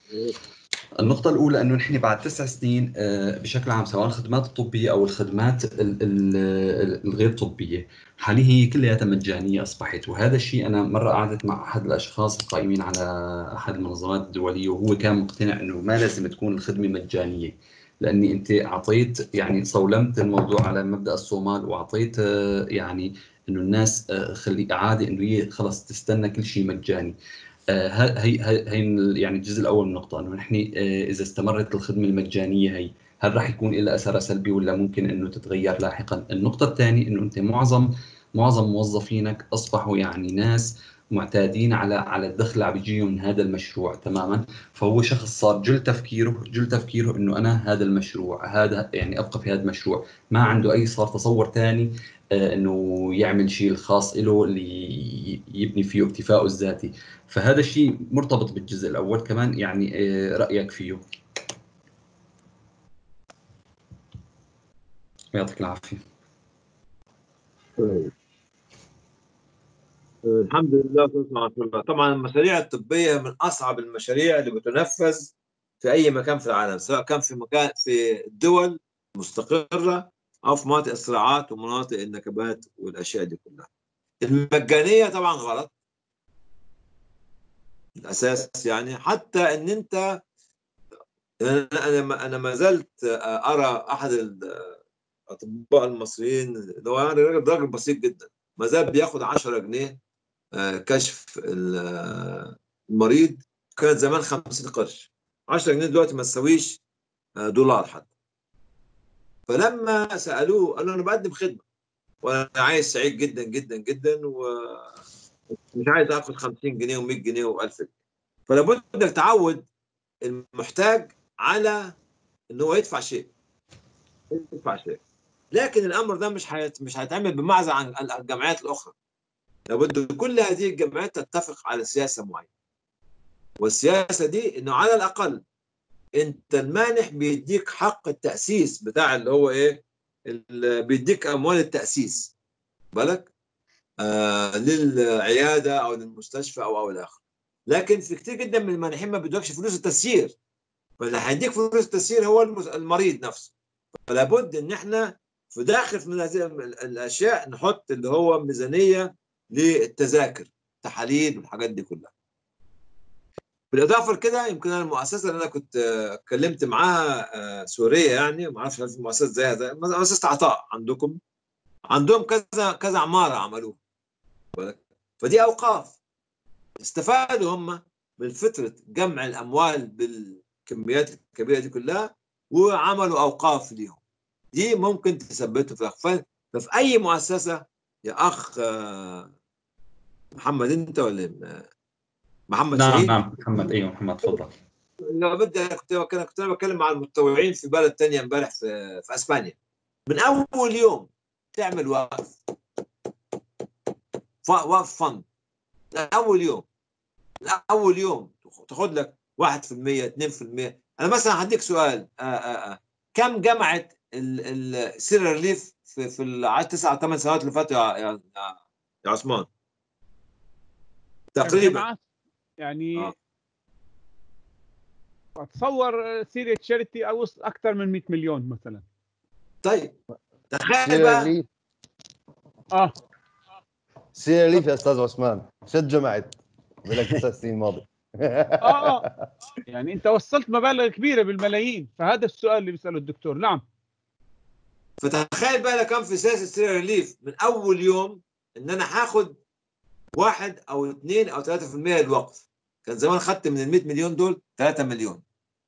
F: النقطة الأولى أنه نحن بعد تسع سنين آه، بشكل عام سواء الخدمات الطبية أو الخدمات ال- ال- الغير طبية حاليا هي كلياتها مجانية أصبحت وهذا الشيء أنا مرة قعدت مع أحد الأشخاص القائمين على أحد المنظمات الدولية وهو كان مقتنع أنه ما لازم تكون الخدمة مجانية لأني أنت أعطيت يعني صولمت الموضوع على مبدأ الصومال وأعطيت آه، يعني أنه الناس آه، خلي عادي أنه هي خلص تستنى كل شيء مجاني آه، هي هي هي ال- يعني الجزء الاول من النقطه انه نحن آه، اذا استمرت الخدمه المجانيه هي هل راح يكون لها اثر سلبي ولا ممكن انه تتغير لاحقا؟ النقطه الثانيه انه انت معظم معظم موظفينك اصبحوا يعني ناس معتادين على على الدخل اللي عم بيجيهم من هذا المشروع تماما فهو شخص صار جل تفكيره جل تفكيره انه انا هذا المشروع هذا يعني ابقى في هذا المشروع ما عنده اي صار تصور ثاني آه، انه يعمل شيء الخاص له اللي يبني فيه اكتفائه الذاتي فهذا الشيء مرتبط بالجزء الاول كمان يعني آه، رايك فيه يعطيك العافيه
C: طيب. الحمد لله والصلاة على رسول الله طبعا المشاريع الطبية من أصعب المشاريع اللي بتنفذ في أي مكان في العالم سواء كان في مكان في الدول مستقرة أو في مناطق الصراعات ومناطق النكبات والأشياء دي كلها المجانية طبعا غلط الأساس يعني حتى إن أنت أنا أنا أنا ما زلت أرى أحد الأطباء المصريين اللي هو يعني راجل راجل بسيط جدا ما زال بياخد 10 جنيه آه، كشف ال- آه، المريض كانت زمان 50 قرش 10 جنيه دلوقتي ما تساويش آه، دولار حتى فلما سالوه قال له انا بقدم خدمه وانا عايز سعيد جدا جدا جدا ومش عايز اخد 50 جنيه و100 جنيه و1000 جنيه فلابد انك تعود المحتاج على ان هو يدفع شيء يدفع شيء لكن الامر ده مش حيت... مش هيتعمل بمعزل عن الجمعيات الاخرى لابد كل هذه الجمعيات تتفق على سياسه معينه والسياسه دي انه على الاقل انت المانح بيديك حق التاسيس بتاع اللي هو ايه اللي بيديك اموال التاسيس بالك آه للعياده او للمستشفى او او الى اخره لكن في كتير جدا من المانحين ما بيدوكش فلوس التسيير فاللي هيديك فلوس التسيير هو المس- المريض نفسه فلا بد ان احنا في داخل من هذه الاشياء نحط اللي هو ميزانيه للتذاكر تحاليل والحاجات دي كلها بالاضافه لكده يمكن انا المؤسسه اللي انا كنت آه، اتكلمت معاها آه، سوريه يعني ما اعرفش هل في مؤسسات زيها زي مؤسسه عطاء عندكم عندهم كذا كذا عماره عملوها فدي اوقاف استفادوا هم من فتره جمع الاموال بالكميات الكبيره دي كلها وعملوا اوقاف ليهم دي ممكن تثبتوا في الاخفال ففي اي مؤسسه يا اخ آه، محمد انت ولا آه، محمد
F: نعم
C: شهيد
F: نعم محمد ايوه محمد تفضل
C: لو بدي أنا كنت بتكلم كنت انا بتكلم مع المتطوعين في بلد تانية امبارح في في اسبانيا من اول يوم تعمل وقف ف- وقف فند من اول يوم من اول يوم تاخد لك 1% 2% انا مثلا هديك سؤال آآ آآ كم جمعت السير ريليف في في التسع ثمان سنوات اللي فاتوا يا يا يا عثمان تقريبا
A: الجامعات يعني
C: آه.
A: اتصور سيرة تشاريتي او اكثر من 100 مليون مثلا
C: طيب تخيل
D: سير
C: بقى
D: ليف
A: اه
D: سير ليف يا استاذ عثمان شد جمعت بقول لك تسع سنين ماضي
A: اه اه يعني انت وصلت مبالغ كبيره بالملايين فهذا السؤال اللي بيساله الدكتور نعم
C: فتخيل بقى لو كان في سياسه سير ريليف من اول يوم ان انا هاخد واحد او اثنين او 3% للوقف كان زمان خدت من ال 100 مليون دول 3 مليون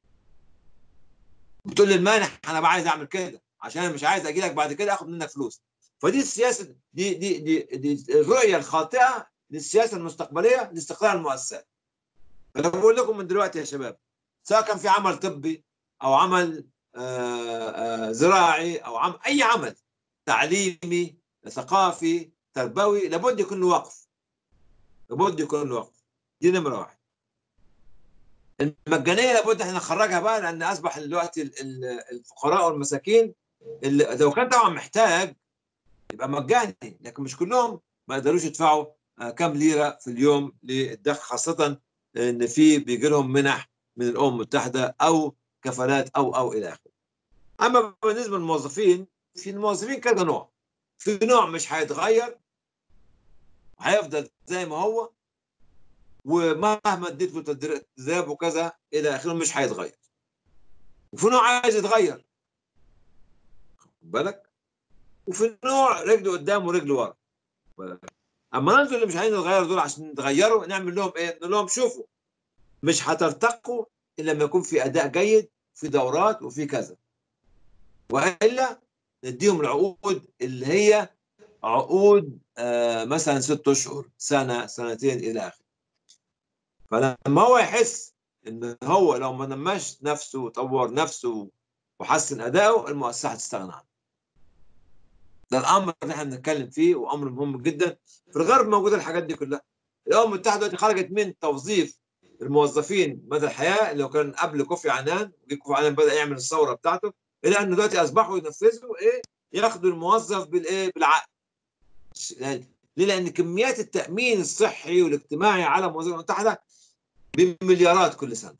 C: بتقول للمانح انا بقى عايز اعمل كده عشان انا مش عايز اجي لك بعد كده اخد منك فلوس فدي السياسه دي دي دي, دي الرؤيه الخاطئه للسياسه المستقبليه لاستقلال المؤسسات فانا بقول لكم من دلوقتي يا شباب سواء كان في عمل طبي او عمل آه، آه، زراعي او عمل اي عمل تعليمي ثقافي تربوي لابد يكون له وقف لابد يكون له وقف دي نمره واحد المجانيه لابد احنا نخرجها بقى لان اصبح دلوقتي ال- ال- الفقراء والمساكين اللي لو كان طبعا محتاج يبقى مجاني لكن مش كلهم ما يقدروش يدفعوا آه، كام ليره في اليوم للدخل خاصه ان في بيجي لهم منح من الامم المتحده او كفالات او او الى اخره. اما بالنسبه للموظفين في الموظفين كذا نوع. في نوع مش هيتغير هيفضل زي ما هو ومهما اديت له تدر- تدريب وكذا الى اخره مش هيتغير. وفي نوع عايز يتغير. خد بالك؟ وفي نوع رجله قدام ورجله ورا. بالك؟ اما ننزل اللي مش عايزين يتغيروا دول عشان نتغيروا نعمل لهم ايه؟ نقول لهم شوفوا مش هترتقوا الا لما يكون في اداء جيد في دورات وفي كذا والا نديهم العقود اللي هي عقود آه مثلا ست اشهر سنه سنتين الى اخره فلما هو يحس ان هو لو ما نماش نفسه وطور نفسه وحسن اداؤه المؤسسه هتستغنى عنه ده الامر اللي احنا بنتكلم فيه وامر مهم جدا في الغرب موجوده الحاجات دي كلها الامم المتحده دلوقتي خرجت من توظيف الموظفين مدى الحياه اللي هو كان قبل كوفي عنان وجي كوفي عنان بدا يعمل الثوره بتاعته الى ان دلوقتي اصبحوا ينفذوا ايه ياخدوا الموظف بالايه بالعقد يعني ليه؟ لان كميات التامين الصحي والاجتماعي على الموظفين المتحده بمليارات كل سنه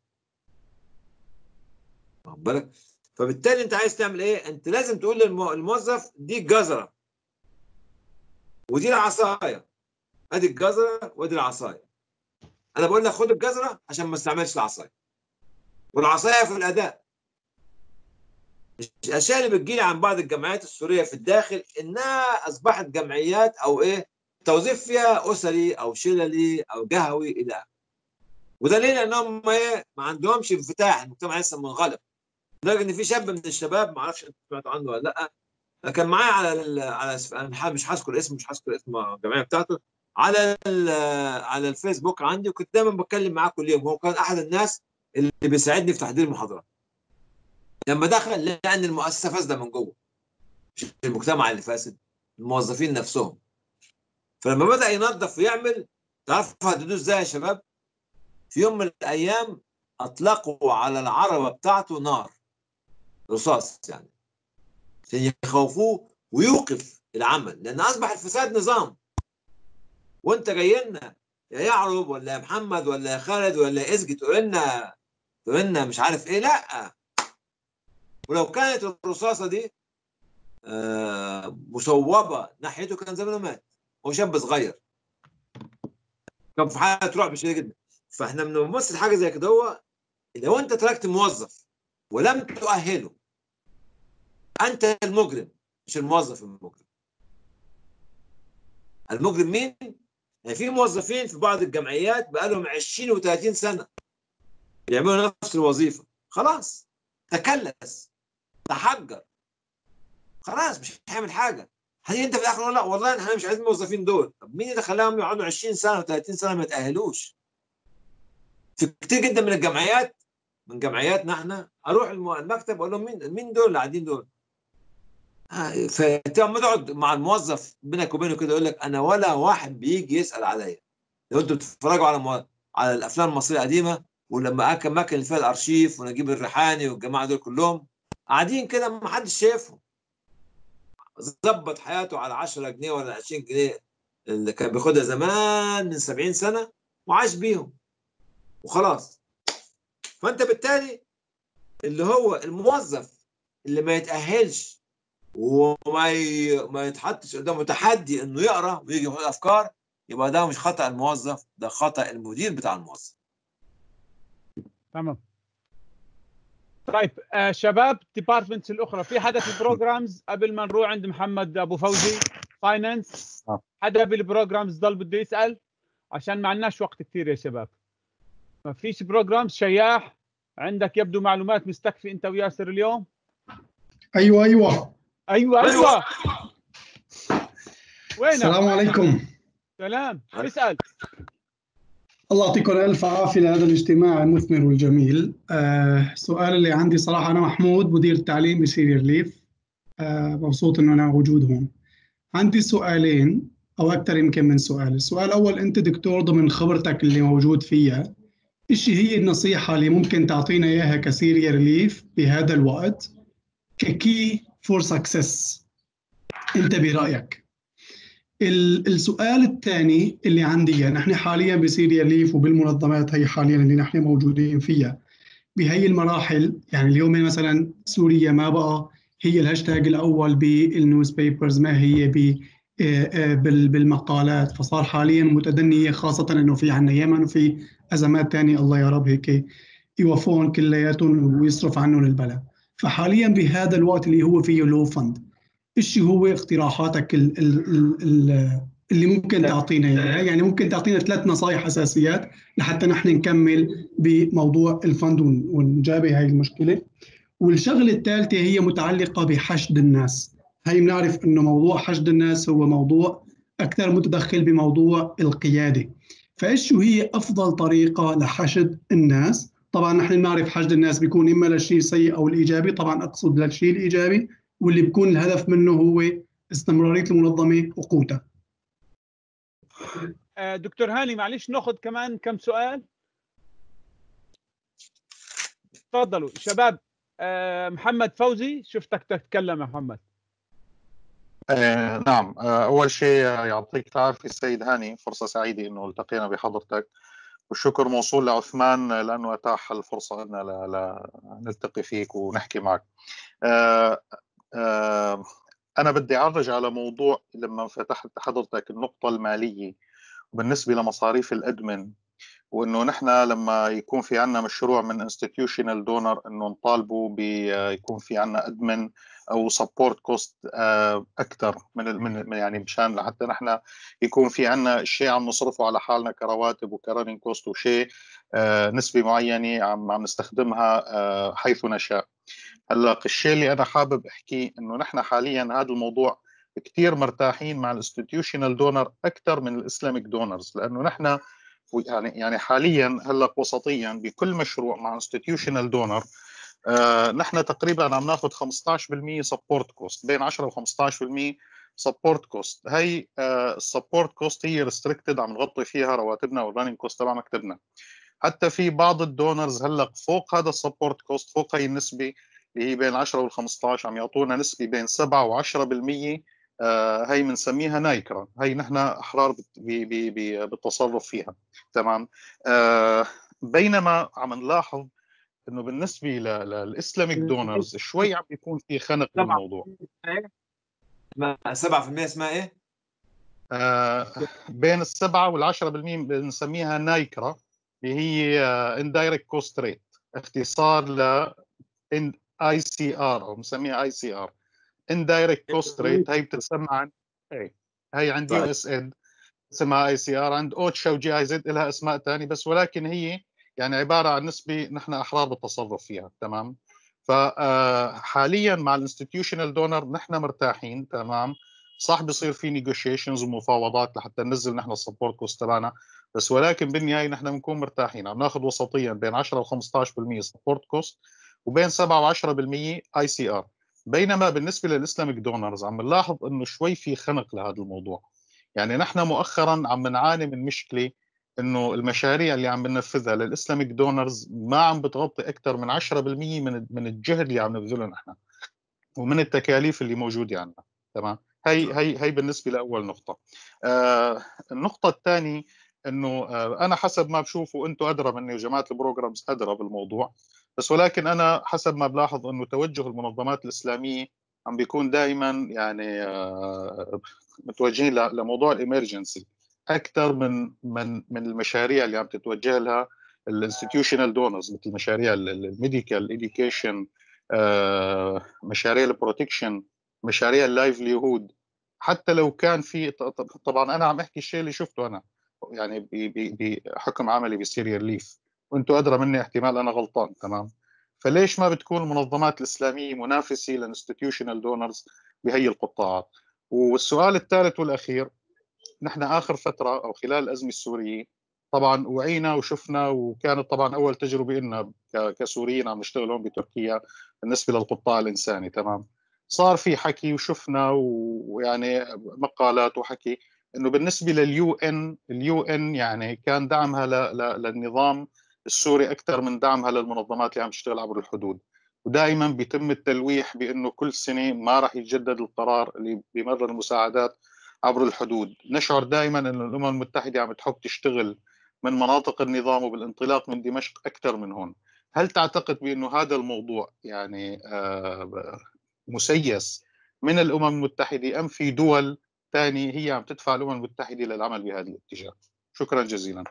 C: واخد بالك فبالتالي انت عايز تعمل ايه انت لازم تقول للمو- للموظف دي الجزره ودي العصايه ادي الجزره وادي العصايه انا بقول لك خد الجزره عشان ما استعملش العصايه والعصايه في الاداء الاشياء اللي بتجيلي عن بعض الجمعيات السوريه في الداخل انها اصبحت جمعيات او ايه توظيف فيها اسري او شللي او جهوي الى اخره وده ليه لانهم ايه ما عندهمش انفتاح المجتمع لسه منغلق لدرجه ان في شاب من الشباب ما اعرفش انت سمعت عنه ولا لا كان معايا على ال على انا مش هذكر اسمه مش هذكر اسم الجمعيه بتاعته على على الفيسبوك عندي وكنت دايما بتكلم معاه كل يوم هو كان احد الناس اللي بيساعدني في تحضير المحاضرات لما دخل لقى ان المؤسسه فاسده من جوه مش المجتمع اللي فاسد الموظفين نفسهم فلما بدا ينظف ويعمل تعرفوا هتدوس ازاي يا شباب في يوم من الايام اطلقوا على العربه بتاعته نار رصاص يعني عشان يخوفوه ويوقف العمل لان اصبح الفساد نظام وانت جاي لنا يا يعرب ولا يا محمد ولا يا خالد ولا يا ازجي تقول لنا تقول لنا مش عارف ايه لا ولو كانت الرصاصه دي آه، مصوبه ناحيته كان زمانه مات هو شاب صغير كان في حاله رعب شديد جدا فاحنا بنمثل حاجه زي كده هو لو انت تركت موظف ولم تؤهله انت المجرم مش الموظف المجرم المجرم مين؟ يعني في موظفين في بعض الجمعيات بقالهم 20 و30 سنه بيعملوا نفس الوظيفه خلاص تكلس تحجر خلاص مش هيعمل حاجه هتيجي انت في الاخر تقول لا والله احنا مش عايزين الموظفين دول طب مين اللي خلاهم يقعدوا 20 سنه و30 سنه ما يتاهلوش في كتير جدا من الجمعيات من جمعياتنا احنا اروح الم- المكتب اقول لهم مين مين دول اللي قاعدين دول آه، فتقعد تقعد مع الموظف بينك وبينه كده يقول لك انا ولا واحد بيجي يسال عليا لو انتوا بتتفرجوا على مو... على الافلام المصريه القديمه ولما كان مكن اللي فيها الارشيف ونجيب الريحاني والجماعه دول كلهم قاعدين كده ما حدش شايفهم ظبط حياته على 10 جنيه ولا 20 جنيه اللي كان بياخدها زمان من 70 سنه وعاش بيهم وخلاص فانت بالتالي اللي هو الموظف اللي ما يتاهلش وما ي... ما يتحطش قدامه تحدي انه يقرا ويجي ياخد افكار يبقى ده مش خطا الموظف ده خطا المدير بتاع الموظف
A: تمام طيب آه شباب ديبارتمنتس الاخرى في حدا في بروجرامز قبل ما نروح عند محمد ابو فوزي فاينانس
H: آه.
A: حدا بالبروجرامز ضل بده يسال عشان ما عندناش وقت كثير يا شباب ما فيش بروجرامز شياح عندك يبدو معلومات مستكفي انت وياسر اليوم
I: ايوه ايوه
A: ايوه ايوه وينك
I: السلام عليكم
A: سلام اسال
I: الله يعطيكم الف عافيه لهذا الاجتماع المثمر والجميل آه السؤال اللي عندي صراحه انا محمود مدير التعليم بسيريا ليف آه مبسوط انه انا موجود هون عندي سؤالين او اكثر يمكن من سؤال السؤال الاول انت دكتور ضمن خبرتك اللي موجود فيها ايش هي النصيحه اللي ممكن تعطينا اياها كسيريا ريليف بهذا الوقت ككي فور سكسس انت برايك ال- السؤال الثاني اللي عندي يعني نحن حاليا بسيريا ليف وبالمنظمات هي حاليا اللي نحن موجودين فيها بهي المراحل يعني اليوم مثلا سوريا ما بقى هي الهاشتاج الاول بالنيوز بيبرز ما هي ب آه، آه، بال- بالمقالات فصار حاليا متدنية خاصة انه في عنا يمن وفي ازمات ثانيه الله يا رب هيك يوفون كلياتهم ويصرف عنهم البلاء فحاليا بهذا الوقت اللي هو فيه لو فند ايش هو اقتراحاتك ال ال ال ال اللي ممكن تعطينا اياها يعني ممكن تعطينا ثلاث نصائح اساسيات لحتى نحن نكمل بموضوع الفند ون- ونجابه هاي المشكله والشغله الثالثه هي متعلقه بحشد الناس هي بنعرف انه موضوع حشد الناس هو موضوع اكثر متدخل بموضوع القياده فايش شو هي افضل طريقه لحشد الناس طبعا نحن بنعرف حشد الناس بيكون اما للشيء السيء او الايجابي طبعا اقصد للشيء الايجابي واللي بيكون الهدف منه هو استمراريه المنظمه وقوتها
A: آه دكتور هاني معلش ناخذ كمان كم سؤال تفضلوا شباب آه محمد فوزي شفتك تتكلم يا محمد
H: آه نعم آه أول شيء آه، يعطيك العافية السيد هاني فرصة سعيدة أنه التقينا بحضرتك والشكر موصول لعثمان آه، لأنه أتاح الفرصة لنا ل- ل- نلتقي فيك ونحكي معك آه آه أنا بدي أعرج على موضوع لما فتحت حضرتك النقطة المالية وبالنسبة لمصاريف الأدمن وانه نحن لما يكون في عندنا مشروع من انستتيوشنال دونر انه نطالبه بيكون في عندنا ادمن او سبورت كوست اكثر من ال- من من- يعني مشان لحتى نحن يكون في عندنا شيء عم نصرفه على حالنا كرواتب وكرننج كوست وشيء آه، نسبه معينه عم عم نستخدمها آه، حيث نشاء هلا الشيء اللي انا حابب احكيه انه نحن حاليا هذا الموضوع كثير مرتاحين مع الانستتيوشنال دونر اكثر من الاسلامك دونرز لانه نحن يعني يعني حاليا هلا وسطيا بكل مشروع مع انستتيوشنال دونر آه نحن تقريبا عم ناخذ 15% سبورت كوست بين 10 و 15% سبورت كوست هي السبورت كوست هي ريستريكتد عم نغطي فيها رواتبنا والرننج كوست تبع مكتبنا حتى في بعض الدونرز هلا فوق هذا السبورت كوست فوق هي النسبه اللي هي بين 10 وال 15 عم يعطونا نسبه بين 7 و 10% آه هي بنسميها نايكرا هي نحن احرار بي بي بي بالتصرف فيها تمام آه بينما عم نلاحظ انه بالنسبه للاسلاميك دونرز شوي عم بيكون في خنق بالموضوع
C: 7% اسمها ايه؟
H: آه بين السبعة والعشرة بالمية بنسميها نايكرا اللي هي اندايركت كوست ريت اختصار ل اي سي ار او بنسميها اي سي ار اندايركت كوست ريت هي بتتسمى عن اي هي عند يو اس اد اسمها اي سي ار عند اوتشا وجي اي زد لها اسماء ثانيه بس ولكن هي يعني عباره عن نسبه نحن احرار بالتصرف فيها تمام فحاليا مع الانستتيوشنال دونر نحن مرتاحين تمام صح بصير في نيغوشيشنز ومفاوضات لحتى ننزل نحن السبورت كوست تبعنا بس ولكن بالنهايه نحن بنكون مرتاحين عم ناخذ وسطيا بين 10 و 15% سبورت كوست وبين 7 و10% اي سي ار بينما بالنسبه للاسلاميك دونرز عم نلاحظ انه شوي في خنق لهذا الموضوع يعني نحن مؤخرا عم نعاني من مشكله انه المشاريع اللي عم بننفذها للاسلاميك دونرز ما عم بتغطي اكثر من 10% من من الجهد اللي عم نبذله نحن ومن التكاليف اللي موجوده عندنا تمام هي هي هي بالنسبه لاول نقطه آه النقطه الثانيه انه آه انا حسب ما بشوفه وانتم ادرى مني وجماعه البروجرامز ادرى بالموضوع بس ولكن انا حسب ما بلاحظ انه توجه المنظمات الاسلاميه عم بيكون دائما يعني آه متوجهين لموضوع الامرجنسي اكثر من من من المشاريع اللي عم تتوجه لها الانستتيوشنال دونرز مثل مشاريع الميديكال ايديوكيشن مشاريع البروتكشن مشاريع اللايفليهود حتى لو كان في طبعا انا عم احكي الشيء اللي شفته انا يعني بحكم عملي بسيريا ليف وانتم ادرى مني احتمال انا غلطان تمام فليش ما بتكون المنظمات الاسلاميه منافسه للانستتيوشنال دونرز بهي القطاعات والسؤال الثالث والاخير نحن اخر فتره او خلال الازمه السوريه طبعا وعينا وشفنا وكانت طبعا اول تجربه لنا كسوريين عم نشتغل هون بتركيا بالنسبه للقطاع الانساني تمام صار في حكي وشفنا ويعني مقالات وحكي انه بالنسبه لليو ان اليو ان يعني كان دعمها للنظام السوري اكثر من دعمها للمنظمات اللي عم تشتغل عبر الحدود ودائما بيتم التلويح بانه كل سنه ما راح يتجدد القرار اللي بيمرر المساعدات عبر الحدود نشعر دائما أن الأمم المتحدة عم تحب تشتغل من مناطق النظام وبالانطلاق من دمشق أكثر من هون هل تعتقد بأنه هذا الموضوع يعني مسيس من الأمم المتحدة أم في دول ثانية هي عم تدفع الأمم المتحدة للعمل بهذا الاتجاه شكرا جزيلا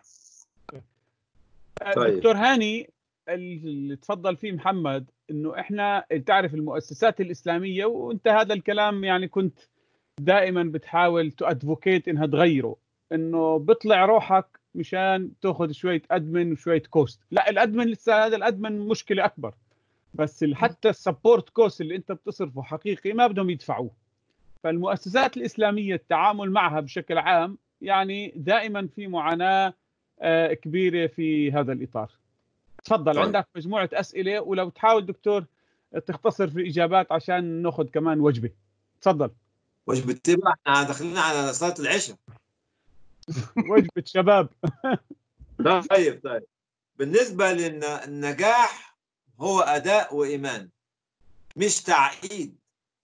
A: طيب. دكتور هاني اللي تفضل فيه محمد انه احنا تعرف المؤسسات الاسلاميه وانت هذا الكلام يعني كنت دائما بتحاول تادفوكيت انها تغيره انه بيطلع روحك مشان تاخذ شويه ادمن وشويه كوست لا الادمن لسه هذا الادمن مشكله اكبر بس حتى السبورت كوست اللي انت بتصرفه حقيقي ما بدهم يدفعوه فالمؤسسات الاسلاميه التعامل معها بشكل عام يعني دائما في معاناه كبيره في هذا الاطار تفضل طيب. عندك مجموعه اسئله ولو تحاول دكتور تختصر في الاجابات عشان ناخذ كمان وجبه تفضل
C: وجبة تبع احنا داخلين على صلاة العشاء
A: وجبة شباب
C: طيب طيب بالنسبة للنجاح هو أداء وإيمان مش تعقيد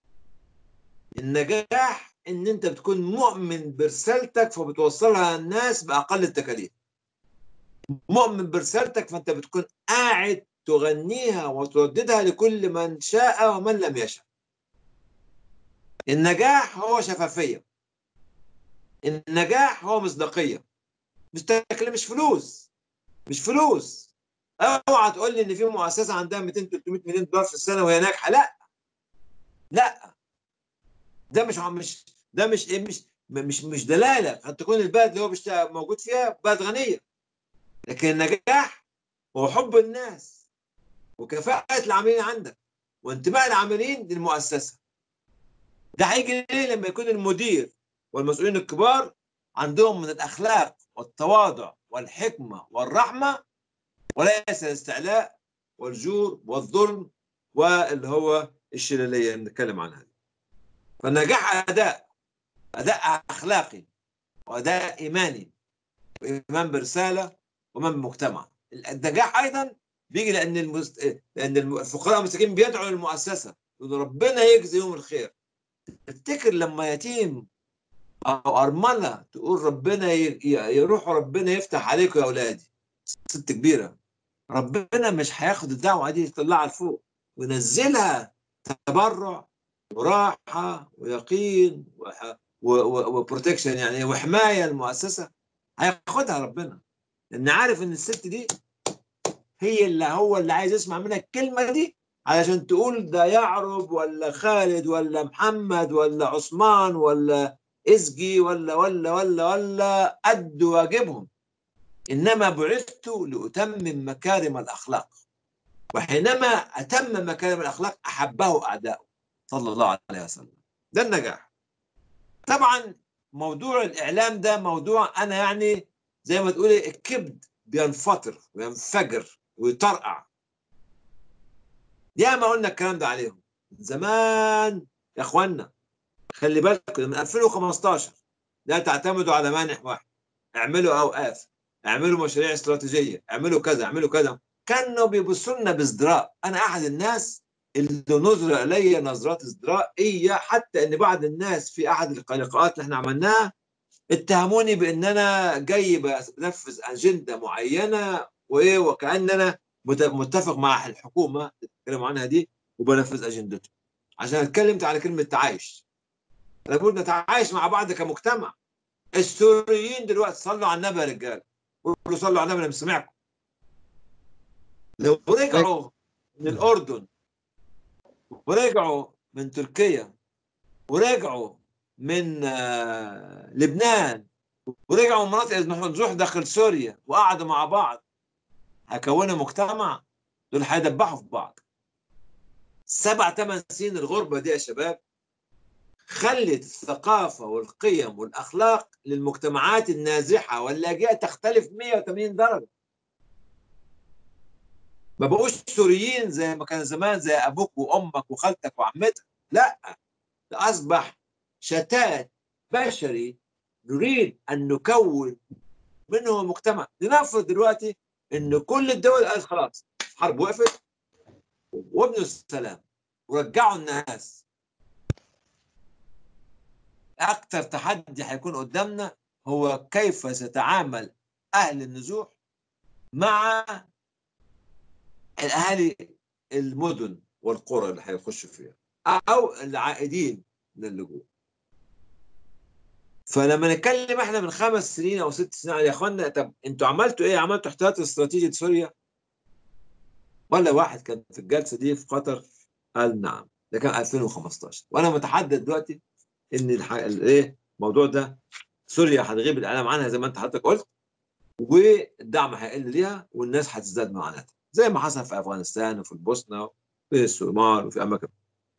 C: النجاح إن أنت بتكون مؤمن برسالتك فبتوصلها للناس بأقل التكاليف مؤمن برسالتك فأنت بتكون قاعد تغنيها وترددها لكل من شاء ومن لم يشاء النجاح هو شفافية النجاح هو مصداقية مش تكلم مش فلوس مش فلوس اوعى تقول لي ان في مؤسسه عندها 200 300 مليون دولار في السنه وهي ناجحه لا لا ده مش مش ده مش ايه مش مش مش دلاله قد تكون البلد اللي هو موجود فيها بلد غنيه لكن النجاح هو حب الناس وكفاءه العاملين عندك وانتماء العاملين للمؤسسه ده هيجي ليه لما يكون المدير والمسؤولين الكبار عندهم من الاخلاق والتواضع والحكمه والرحمه وليس الاستعلاء والجور والظلم واللي هو الشلاليه اللي بنتكلم عنها دي. فالنجاح اداء اداء اخلاقي واداء ايماني وايمان برساله وايمان بمجتمع النجاح ايضا بيجي لان المست... لان الم- الفقراء المساكين بيدعوا للمؤسسه يقولوا ربنا يجزيهم الخير تفتكر لما يتيم او ارمله تقول ربنا ي... ي- يروح ربنا يفتح عليكم يا اولادي ست كبيره ربنا مش هياخد الدعوه دي يطلعها لفوق وينزلها تبرع وراحه ويقين وح... و... و... وبروتكشن يعني وحمايه المؤسسه هياخدها ربنا لان عارف ان الست دي هي اللي هو اللي عايز يسمع منها الكلمه دي علشان تقول ده يعرب ولا خالد ولا محمد ولا عثمان ولا ازجي ولا ولا ولا ولا قد واجبهم انما بعثت لاتمم مكارم الاخلاق وحينما اتم مكارم الاخلاق احبه اعداؤه صلى الله عليه وسلم ده النجاح طبعا موضوع الاعلام ده موضوع انا يعني زي ما تقولي الكبد بينفطر وينفجر ويطرقع ياما قلنا الكلام ده عليهم من زمان يا اخوانا خلي بالكم من 2015 لا تعتمدوا على مانع واحد اعملوا اوقاف اعملوا مشاريع استراتيجيه اعملوا كذا اعملوا كذا كانوا بيبصوا لنا بازدراء انا احد الناس اللي نظر الي نظرات ازدرائيه حتى ان بعض الناس في احد اللقاءات اللي احنا عملناها اتهموني بان انا جاي بنفذ اجنده معينه وايه وكان انا مت- متفق مع الحكومه اللي بتتكلموا عنها دي وبنفذ اجندته عشان اتكلمت على كلمه تعايش انا بقول نتعايش مع بعض كمجتمع السوريين دلوقتي صلوا على النبي يا رجال قولوا صلوا على النبي انا مش سامعكم لو رجعوا من الاردن ورجعوا من تركيا ورجعوا من آه، لبنان ورجعوا من مناطق نزوح داخل سوريا وقعدوا مع بعض هيكونوا مجتمع دول هيدبحوا في بعض سبع ثمان سنين الغربة دي يا شباب خلت الثقافة والقيم والأخلاق للمجتمعات النازحة واللاجئة تختلف 180 درجة ما بقوش سوريين زي ما كان زمان زي أبوك وأمك وخالتك وعمتك لا ده أصبح شتات بشري نريد أن نكون منه مجتمع لنفرض دلوقتي ان كل الدول قالت خلاص الحرب وقفت وابنوا السلام ورجعوا الناس اكثر تحدي هيكون قدامنا هو كيف سيتعامل اهل النزوح مع الاهالي المدن والقرى اللي هيخشوا فيها او العائدين من اللجوء فلما نتكلم احنا من خمس سنين او ست سنين يا اخوانا طب انتوا عملتوا ايه؟ عملتوا احتياط استراتيجي سوريا؟ ولا واحد كان في الجلسه دي في قطر قال نعم ده كان 2015 وانا متحدث دلوقتي ان الح... الايه الموضوع ده سوريا هتغيب الاعلام عنها زي ما انت حضرتك قلت والدعم هيقل ليها والناس هتزداد معاناتها زي ما حصل في افغانستان وفي البوسنه وفي الصومال وفي اماكن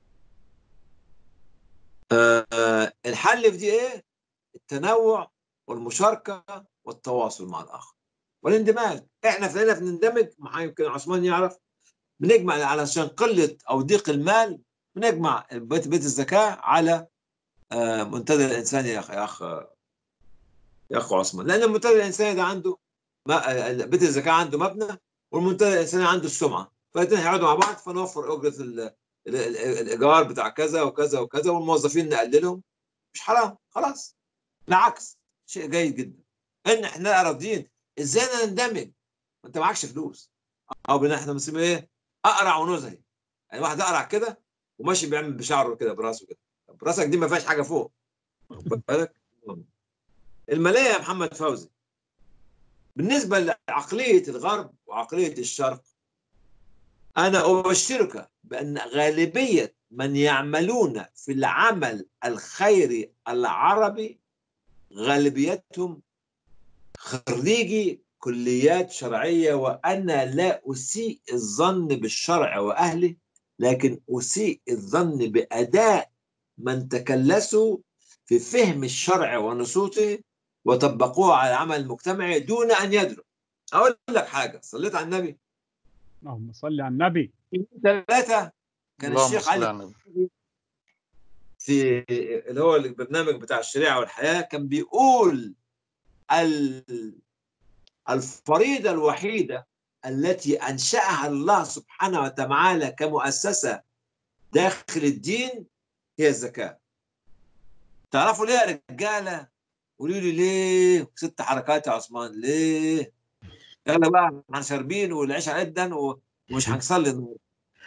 C: آه الحل في دي ايه؟ التنوع والمشاركه والتواصل مع الاخر والاندماج احنا فينا بنندمج مع يمكن عثمان يعرف بنجمع علشان قله او ضيق المال بنجمع بيت بيت الزكاه على آه، منتدى الانساني يا اخ يا اخ يا اخ عثمان لان المنتدى الانساني ده عنده ما آه، بيت الزكاه عنده مبنى والمنتدى الانساني عنده السمعه فالاثنين هيقعدوا مع بعض فنوفر اجره ال- ال- ال- الايجار بتاع كذا وكذا وكذا والموظفين نقللهم مش حرام خلاص بالعكس شيء جيد جدا ان احنا راضيين ازاي نندمج ما انت معكش فلوس او بن- احنا بنسميه ايه اقرع ونزهي يعني واحد اقرع كده وماشي بيعمل بشعره كده براسه كده طب راسك دي ما فيهاش حاجه فوق واخد بالك الماليه يا محمد فوزي بالنسبه لعقليه الغرب وعقليه الشرق انا ابشرك بان غالبيه من يعملون في العمل الخيري العربي غالبيتهم خريجي كليات شرعيه وانا لا اسيء الظن بالشرع واهله لكن اسيء الظن باداء من تكلسوا في فهم الشرع ونصوصه وطبقوه على العمل المجتمعي دون ان يدروا اقول لك حاجه صليت على النبي
A: اللهم صل على النبي
C: ثلاثه كان
H: اللهم
C: الشيخ
H: صل
C: علي
H: على النبي
C: في اللي هو البرنامج بتاع الشريعه والحياه كان بيقول ال- الفريضه الوحيده التي انشاها الله سبحانه وتعالى كمؤسسه داخل الدين هي الزكاه. تعرفوا ليه يا رجاله؟ قولوا لي ليه؟ ست حركات يا عثمان ليه؟ يلا بقى احنا شاربين والعشاء جدا و- ومش هنصلي النهارده.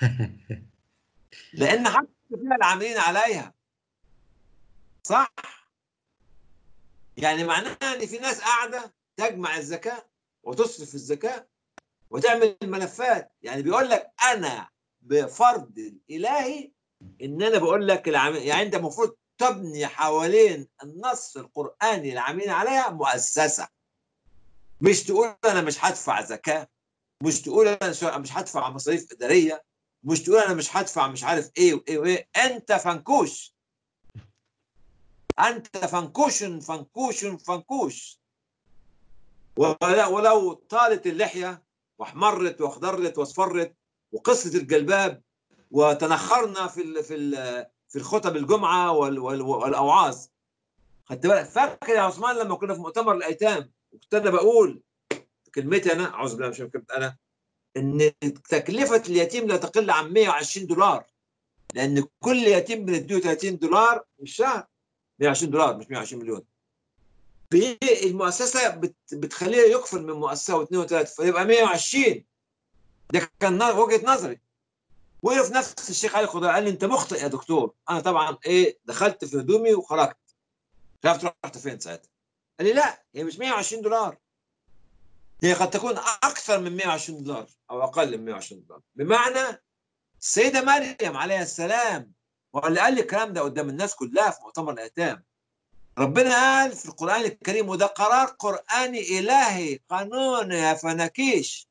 C: لان حتى فيها العاملين عليها صح يعني معناها ان في ناس قاعده تجمع الزكاه وتصرف الزكاه وتعمل ملفات يعني بيقول لك انا بفرض الالهي ان انا بقول لك العام... يعني انت المفروض تبني حوالين النص القراني العاملين عليها مؤسسه مش تقول انا مش هدفع زكاه مش تقول انا شو- مش هدفع مصاريف اداريه مش تقول انا مش هدفع مش عارف ايه وايه وايه انت فنكوش انت فنكوش فنكوش فنكوش ولا ولو طالت اللحيه واحمرت واخضرت واصفرت وقصه الجلباب وتنخرنا في ال في ال في الخطب الجمعه وال وال والاوعاظ خدت بالك فاكر يا عثمان لما كنا في مؤتمر الايتام وكنت انا بقول كلمتي انا اعوذ بالله من الشيطان الرجيم، انا ان تكلفه اليتيم لا تقل عن 120 دولار لان كل يتيم بنديه 30 دولار في الشهر 120 دولار مش 120 مليون في المؤسسه بت بتخليه يكفل من مؤسسه واثنين وثلاثه فيبقى 120 ده كان ن- وجهه نظري وقف نفس الشيخ علي خضر قال لي انت مخطئ يا دكتور انا طبعا ايه دخلت في هدومي وخرجت مش عارف رحت فين ساعتها قال لي لا هي مش 120 دولار هي قد تكون اكثر من 120 دولار او اقل من 120 دولار بمعنى السيده مريم عليها السلام هو اللي قال لي الكلام ده قدام الناس كلها في مؤتمر الايتام ربنا قال في القران الكريم وده قرار قراني الهي قانون يا فناكيش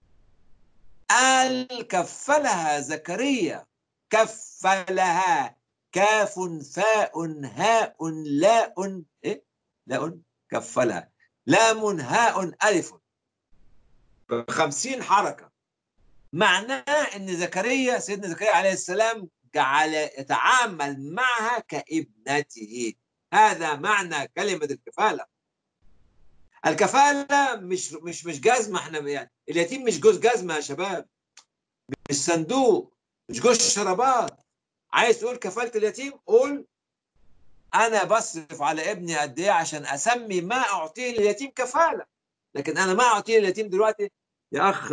C: قال كفلها زكريا كفلها كاف فاء هاء لاء ايه لاء كفلها لام هاء الف خمسين حركه معناه ان زكريا سيدنا زكريا عليه السلام جعل يتعامل معها كابنته هذا معنى كلمه الكفاله الكفاله مش مش مش جزمه احنا يعني اليتيم مش جوز جزمه يا شباب مش صندوق مش جوز شرابات عايز تقول كفاله اليتيم قول انا بصرف على ابني قد ايه عشان اسمي ما اعطيه لليتيم كفاله لكن انا ما اعطيه لليتيم دلوقتي يا اخ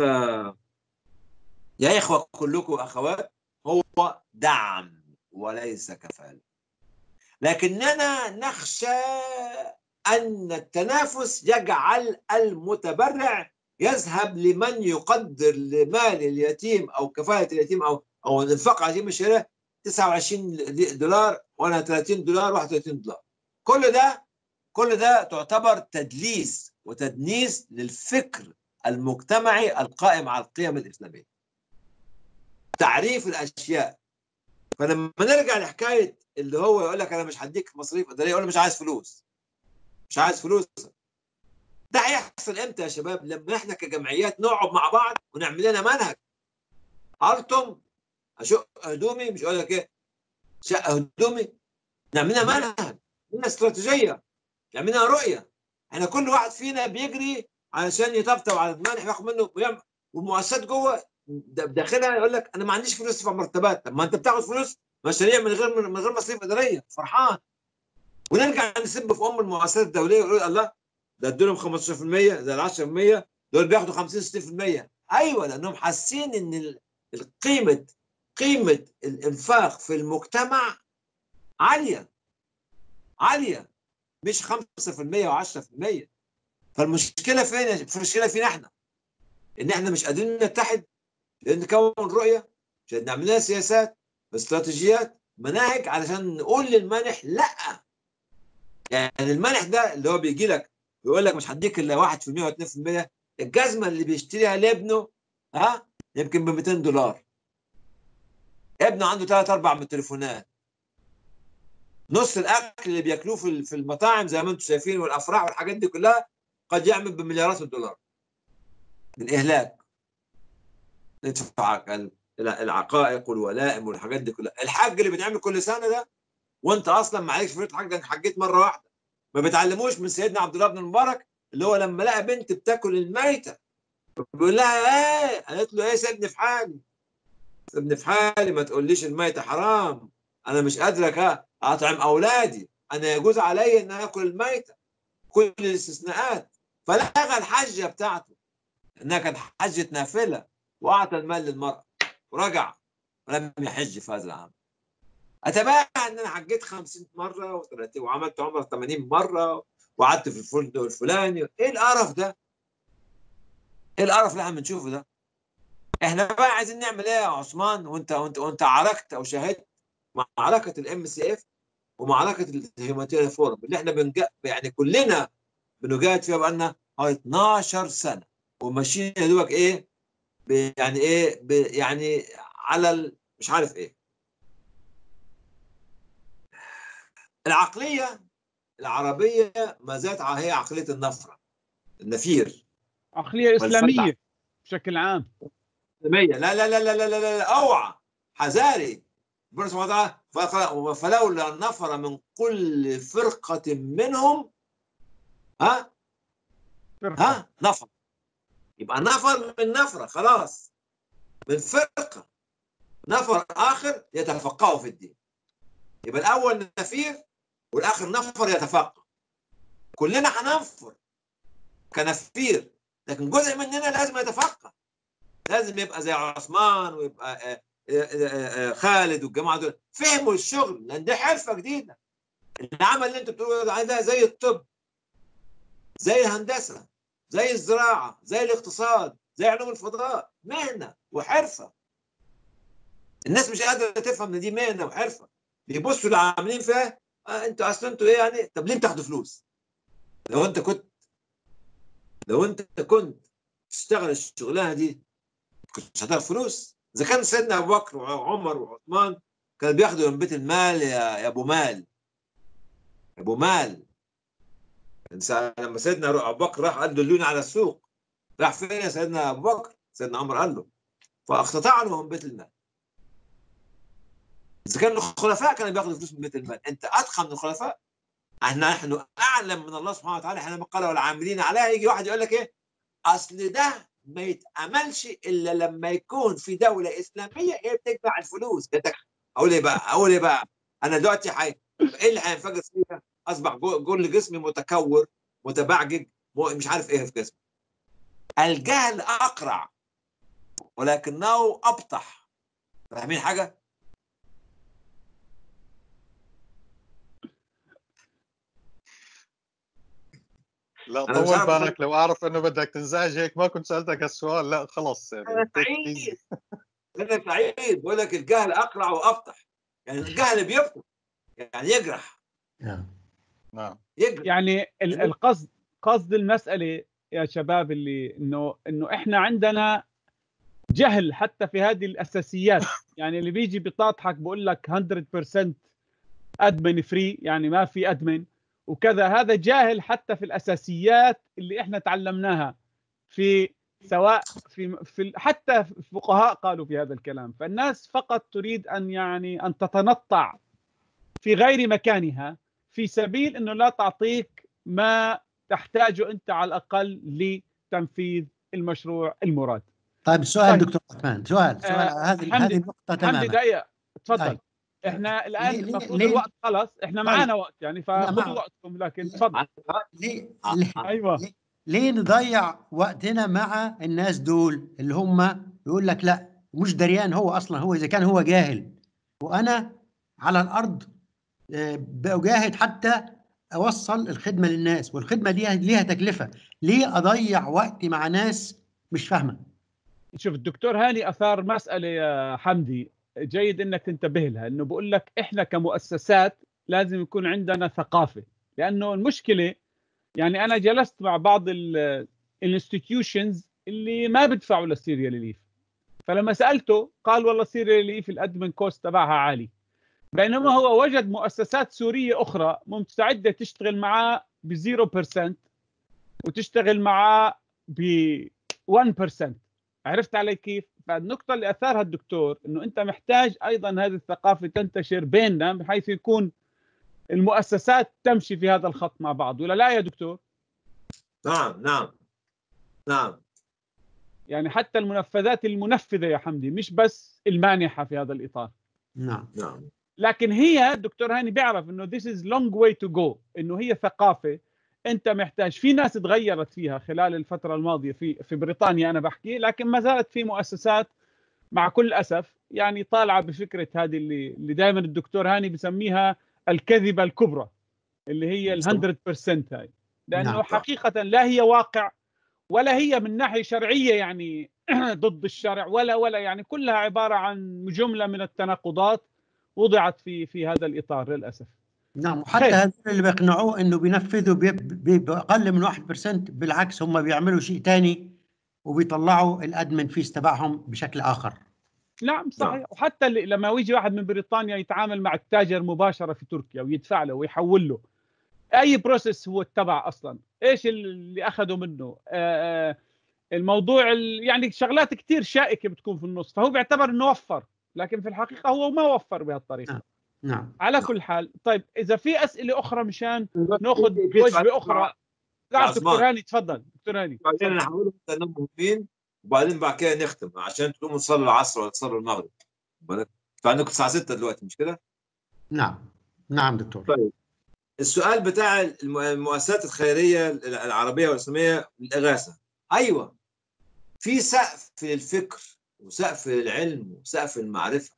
C: يا اخوه كلكم اخوات هو دعم وليس كفاله لكننا نخشى ان التنافس يجعل المتبرع يذهب لمن يقدر لمال اليتيم او كفاله اليتيم او او الانفاق على اليتيم الشهري 29 دولار وانا 30 دولار 31 دولار كل ده كل ده تعتبر تدليس وتدنيس للفكر المجتمعي القائم على القيم الاسلاميه تعريف الاشياء فلما نرجع لحكايه اللي هو يقول لك انا مش هديك مصاريف اداريه يقول له مش عايز فلوس مش عايز فلوس ده هيحصل امتى يا شباب لما احنا كجمعيات نقعد مع بعض ونعمل لنا منهج ارتم اشق هدومي مش اقول لك ايه شق هدومي نعمل لنا منهج لنا استراتيجيه نعمل لنا رؤيه احنا كل واحد فينا بيجري علشان يطبطب على المنح وياخد منه ويعمل والمؤسسات جوه داخلها يقول لك انا ما عنديش فلوس ادفع مرتبات طب ما انت بتاخد فلوس مشاريع من غير من غير مصاريف اداريه فرحان ونرجع نسب في ام المؤسسات الدوليه ونقول الله ده ادوا لهم 15% ده ال 10% دول بياخدوا 50 60% ايوه لانهم حاسين ان ال- القيمه قيمه الانفاق في المجتمع عاليه عاليه مش 5% و10% فالمشكله فين المشكله فينا احنا ان احنا مش قادرين نتحد لان نكون رؤيه عشان نعمل لها سياسات استراتيجيات مناهج علشان نقول للمانح لا يعني المانح ده اللي هو بيجي لك يقول لك مش هديك الا 1% و 2% الجزمه اللي بيشتريها لابنه ها يمكن ب 200 دولار ابنه عنده ثلاث اربع تليفونات نص الاكل اللي بياكلوه في في المطاعم زي ما انتم شايفين والافراح والحاجات دي كلها قد يعمل بمليارات الدولار من اهلاك ندفع الع- العقائق والولائم والحاجات دي كلها الحج اللي بيتعمل كل سنه ده وانت اصلا معلش فريضه حج انك حجيت مره واحده ما بتعلموش من سيدنا عبد الله بن المبارك اللي هو لما لقى بنت بتاكل الميته بيقول لها ايه قالت له ايه سيبني في حالي سيبني في حالي ما تقوليش الميته حرام انا مش قادره اطعم اولادي انا يجوز علي ان اكل الميته كل الاستثناءات فلغى الحجه بتاعته انها كانت حجه نافله واعطى المال للمراه ورجع ولم يحج في هذا العام اتباهى ان انا حجيت 50 مره و30 وعملت عمره 80 مره وقعدت في الفندق الفلاني ايه القرف ده؟ ايه القرف اللي احنا بنشوفه ده؟ احنا بقى عايزين نعمل ايه يا عثمان وانت وانت وانت عركت او شاهدت معركه الام سي اف ومعركه الهيماتيريا فورم اللي احنا بنجا يعني كلنا بنجاهد فيها بقالنا حوالي 12 سنه وماشيين يا دوبك ايه ب- يعني ايه ب- يعني على ال- مش عارف ايه العقليه العربيه ما زالت ع- هي عقليه النفره النفير
A: عقليه
C: والفتح.
A: اسلاميه بشكل عام
C: الإسلامية لا لا لا لا لا لا, لا, لا اوعى حذاري ربنا سبحانه وتعالى فقال- فلولا نفر من كل فرقة منهم ها
A: فرقة.
C: ها نفر يبقى نفر من نفرة خلاص من فرقة نفر آخر يتفقهوا في الدين يبقى الأول نفير والآخر نفر يتفقه كلنا هننفر كنفير لكن جزء مننا لازم يتفقه لازم يبقى زي عثمان ويبقى آه، آه، آه، آه، خالد والجماعه دول فهموا الشغل لان دي حرفه جديده العمل اللي انتوا بتقولوا عليه ده زي الطب زي الهندسه زي الزراعه زي الاقتصاد زي علوم الفضاء مهنه وحرفه الناس مش قادره تفهم ان دي مهنه وحرفه بيبصوا للعاملين فيها آه انتوا اصل انتوا ايه يعني طب ليه بتاخدوا فلوس؟ لو انت كنت لو انت كنت تشتغل الشغلانه دي كنت مش هتاخد فلوس اذا كان سيدنا ابو بكر وعمر وعثمان كانوا بياخدوا من بيت المال يا, يا ابو مال يا ابو مال إنسان- لما سيدنا ابو بكر راح قال دلوني على السوق راح فين يا سيدنا ابو بكر سيدنا عمر قال له فاقتطع له من بيت المال اذا كان الخلفاء كانوا بياخدوا فلوس من بيت المال انت اتقى من الخلفاء احنا نحن اعلم من الله سبحانه وتعالى حينما قال والعاملين عليها يجي واحد يقول لك ايه اصل ده ما يتعملش الا لما يكون في دوله اسلاميه هي بتجمع الفلوس كده اقول ايه بقى اقول ايه بقى انا دلوقتي حي ايه اللي هينفجر فيها اصبح جو- كل جسمي متكور متبعجج مو- مش عارف ايه في جسمي الجهل اقرع ولكنه ابطح فاهمين حاجه
H: لا
C: أنا مش
H: طول
C: عارف
H: بالك لو اعرف انه بدك تنزعج هيك ما كنت سالتك هالسؤال لا خلص يعني
C: انا
H: take it easy.
C: سعيد انا سعيد بقول لك الجهل اقرع وابطح يعني الجهل بيفتح يعني يجرح
B: آه.
H: نعم
C: يجرح
A: يعني ال-
C: يعني-
A: القصد قصد المسألة يا شباب اللي انه انه احنا عندنا جهل حتى في هذه الاساسيات يعني اللي بيجي بيطاطحك بقول لك 100% ادمن فري يعني ما في ادمن وكذا هذا جاهل حتى في الاساسيات اللي احنا تعلمناها في سواء في في حتى الفقهاء قالوا في هذا الكلام فالناس فقط تريد ان يعني ان تتنطع في غير مكانها في سبيل انه لا تعطيك ما تحتاجه انت على الاقل لتنفيذ المشروع المراد.
B: طيب سؤال
A: طيب.
B: دكتور عثمان سؤال سؤال
A: آه،
B: هذه
A: حمدي-
B: هذه النقطة
A: حمدي
B: تماما
A: دقيقة تفضل
B: طيب.
A: احنا الان
B: ليه- ليه-
A: المفروض
B: ليه-
A: الوقت خلص احنا
B: طيب.
A: معنا وقت يعني فخذوا
B: معه.
A: وقتكم لكن تفضل
B: ليه
C: آه،
B: ليه-
C: آه.
A: ايوه
B: ليه نضيع وقتنا مع الناس دول اللي هم يقول لك لا مش دريان هو اصلا هو اذا كان هو جاهل وانا على الارض آه، بجاهد حتى اوصل الخدمه للناس والخدمه دي ليها تكلفه ليه اضيع وقتي مع ناس مش فاهمه
A: شوف الدكتور هاني اثار مساله يا حمدي جيد انك تنتبه لها انه بقول لك احنا كمؤسسات لازم يكون عندنا ثقافه لانه المشكله يعني انا جلست مع بعض الانستتيوشنز اللي ما بدفعوا للسيريال ريليف فلما سالته قال والله سيريال ريليف الادمن كوست تبعها عالي بينما هو وجد مؤسسات سوريه اخرى مستعده تشتغل معاه ب 0% وتشتغل معاه ب 1% عرفت علي كيف؟ فالنقطة اللي أثارها الدكتور إنه أنت محتاج أيضا هذه الثقافة تنتشر بيننا بحيث يكون المؤسسات تمشي في هذا الخط مع بعض ولا لا يا دكتور؟
C: نعم نعم نعم
A: يعني حتى المنفذات المنفذة يا حمدي مش بس المانحة في هذا الإطار
B: نعم
C: نعم
A: لكن هي الدكتور هاني بيعرف انه this is long way to go انه هي ثقافه انت محتاج في ناس تغيرت فيها خلال الفتره الماضيه في في بريطانيا انا بحكي لكن ما زالت في مؤسسات مع كل اسف يعني طالعه بفكره هذه اللي اللي دائما الدكتور هاني بسميها الكذبه الكبرى اللي هي ال 100% هاي لانه
B: نعم.
A: حقيقه لا هي واقع ولا هي من ناحيه شرعيه يعني ضد الشرع ولا ولا يعني كلها عباره عن جمله من التناقضات وضعت في في هذا الاطار للاسف
B: نعم وحتى
A: خير.
B: هذول اللي بيقنعوه انه بينفذوا بي- بي- باقل من 1% بالعكس هم بيعملوا شيء ثاني وبيطلعوا الادمن فيس تبعهم بشكل اخر
A: نعم صحيح وحتى اللي لما يجي واحد من بريطانيا يتعامل مع التاجر مباشره في تركيا ويدفع له ويحول له اي بروسيس هو اتبع اصلا ايش اللي اخذوا منه آه، آه، الموضوع ال- يعني شغلات كثير شائكه بتكون في النص فهو بيعتبر انه وفر لكن في الحقيقه هو ما وفر بهالطريقه
B: نعم. نعم
A: على كل حال طيب اذا في اسئله اخرى مشان
C: بس
A: ناخذ
C: في- في سؤال
A: وجبه اخرى نعم
C: عثمان.
A: دكتور هاني تفضل دكتور هاني
C: بعدين انا هقول لهم انهم مهمين وبعدين بعد كده نختم عشان تقوموا تصلوا العصر ولا تصلوا المغرب بالك فعندكم الساعه 6 دلوقتي مش كده؟
B: نعم نعم دكتور
C: طيب السؤال بتاع الم- المؤسسات الخيريه العربيه والاسلاميه للاغاثه ايوه في سقف للفكر وسقف للعلم وسقف المعرفه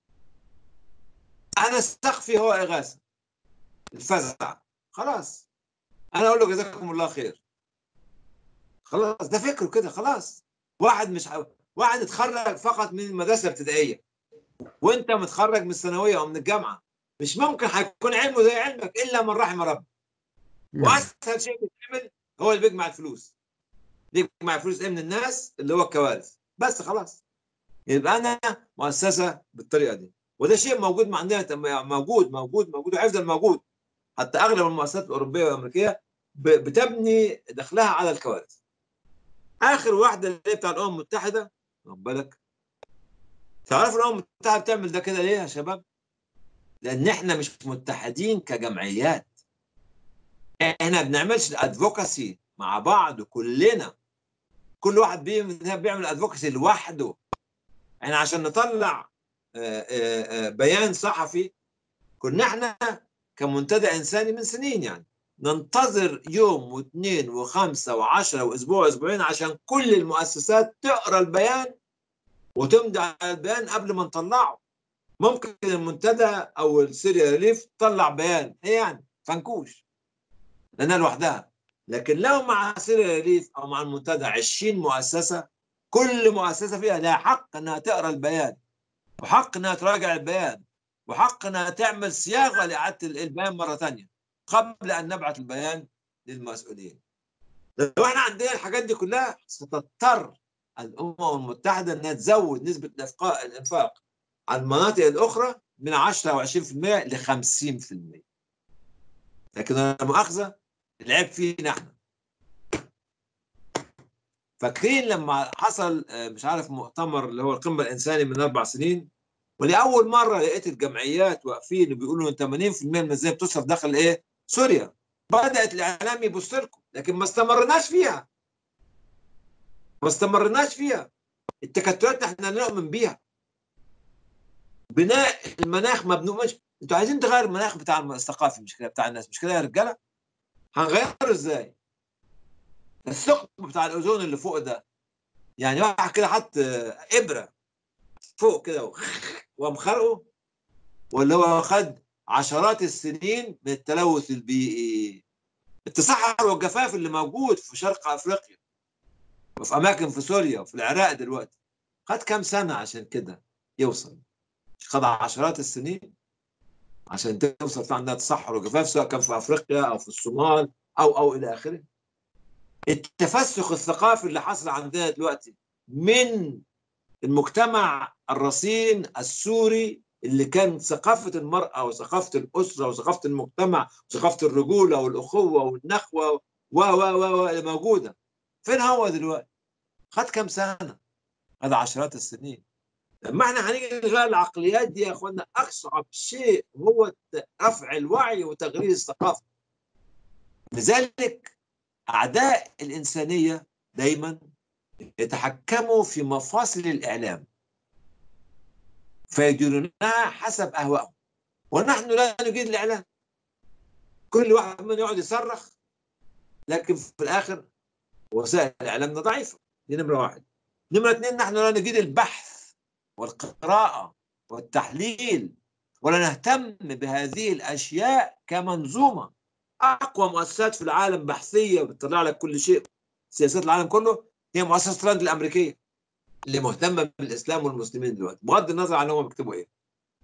C: انا سقفي هو اغاثه الفزع خلاص انا اقول له جزاكم الله خير خلاص ده فكره كده خلاص واحد مش ع- واحد اتخرج فقط من المدرسه الابتدائيه وانت متخرج من الثانويه او من الجامعه مش ممكن هيكون علمه زي علمك الا من رحم ربك
B: نعم.
C: واسهل شيء بيتعمل هو اللي بيجمع الفلوس بيجمع الفلوس ايه من الناس اللي هو الكوارث بس خلاص يبقى انا مؤسسه بالطريقه دي وده شيء موجود مع عندنا موجود موجود موجود وهيفضل موجود حتى اغلب المؤسسات الاوروبيه والامريكيه ب- بتبني دخلها على الكوارث اخر واحده اللي هي بتاع الامم المتحده واخد بالك تعرفوا الامم المتحده بتعمل ده كده ليه يا شباب؟ لان احنا مش متحدين كجمعيات احنا بنعملش الادفوكاسي مع بعض كلنا كل واحد بيعمل بيعمل ادفوكاسي لوحده احنا عشان نطلع آه، آه، آه، بيان صحفي كنا احنا كمنتدى انساني من سنين يعني ننتظر يوم واثنين وخمسه وعشره واسبوع واسبوعين عشان كل المؤسسات تقرا البيان وتمضي على البيان قبل ما نطلعه ممكن المنتدى او السيريا ريليف تطلع بيان هي يعني فنكوش لانها لوحدها لكن لو مع سيريا ريليف او مع المنتدى 20 مؤسسه كل مؤسسه فيها لها حق انها تقرا البيان وحق انها تراجع البيان وحق انها تعمل صياغه لاعاده البيان مره ثانيه قبل ان نبعث البيان للمسؤولين. لو احنا عندنا الحاجات دي كلها ستضطر الامم المتحده انها تزود نسبه الافقاء الانفاق على المناطق الاخرى من 10 او 20% ل 50%. لكن لا مؤاخذه العيب فينا احنا. فاكرين لما حصل آه، مش عارف مؤتمر اللي هو القمه الانساني من اربع سنين ولاول مره لقيت الجمعيات واقفين وبيقولوا ان 80% من الميزانيه بتصرف داخل ايه؟ سوريا. بدات الاعلام يبص لكم لكن ما استمرناش فيها. ما استمرناش فيها. التكتلات احنا نؤمن بيها. بناء المناخ مبنوء مش انتوا عايزين تغير المناخ بتاع الثقافي مش كده بتاع الناس مش كده يا رجاله؟ هنغيره ازاي؟ الثقب بتاع الاوزون اللي فوق ده يعني واحد كده حط آه، ابره فوق كده و- وقام خرقه ولا هو خد عشرات السنين من التلوث البيئي التصحر والجفاف اللي موجود في شرق افريقيا وفي اماكن في سوريا وفي العراق دلوقتي خد كام سنه عشان كده يوصل خد عشرات السنين عشان توصل في عندها تصحر وجفاف سواء كان في افريقيا او في الصومال او او الى اخره التفسخ الثقافي اللي حصل عندنا دلوقتي من المجتمع الرصين السوري اللي كان ثقافة المرأة وثقافة الأسرة وثقافة المجتمع وثقافة الرجولة والأخوة والنخوة و و و و اللي موجودة فين هو دلوقتي؟ خد كام سنة؟ هذا عشرات السنين لما احنا هنيجي نغير العقليات دي يا اخوانا اصعب شيء هو رفع الوعي وتغيير الثقافه لذلك اعداء الانسانيه دايما يتحكموا في مفاصل الاعلام فيديرونها حسب اهوائهم ونحن لا نجيد الاعلام كل واحد منهم يقعد يصرخ لكن في الاخر وسائل اعلامنا ضعيفه دي نمره واحد نمره اثنين نحن لا نجيد البحث والقراءه والتحليل ولا نهتم بهذه الاشياء كمنظومه اقوى مؤسسات في العالم بحثيه وبتطلع لك كل شيء سياسات العالم كله هي مؤسسه ترند الامريكيه اللي مهتمه بالاسلام والمسلمين دلوقتي بغض النظر عن هم بيكتبوا ايه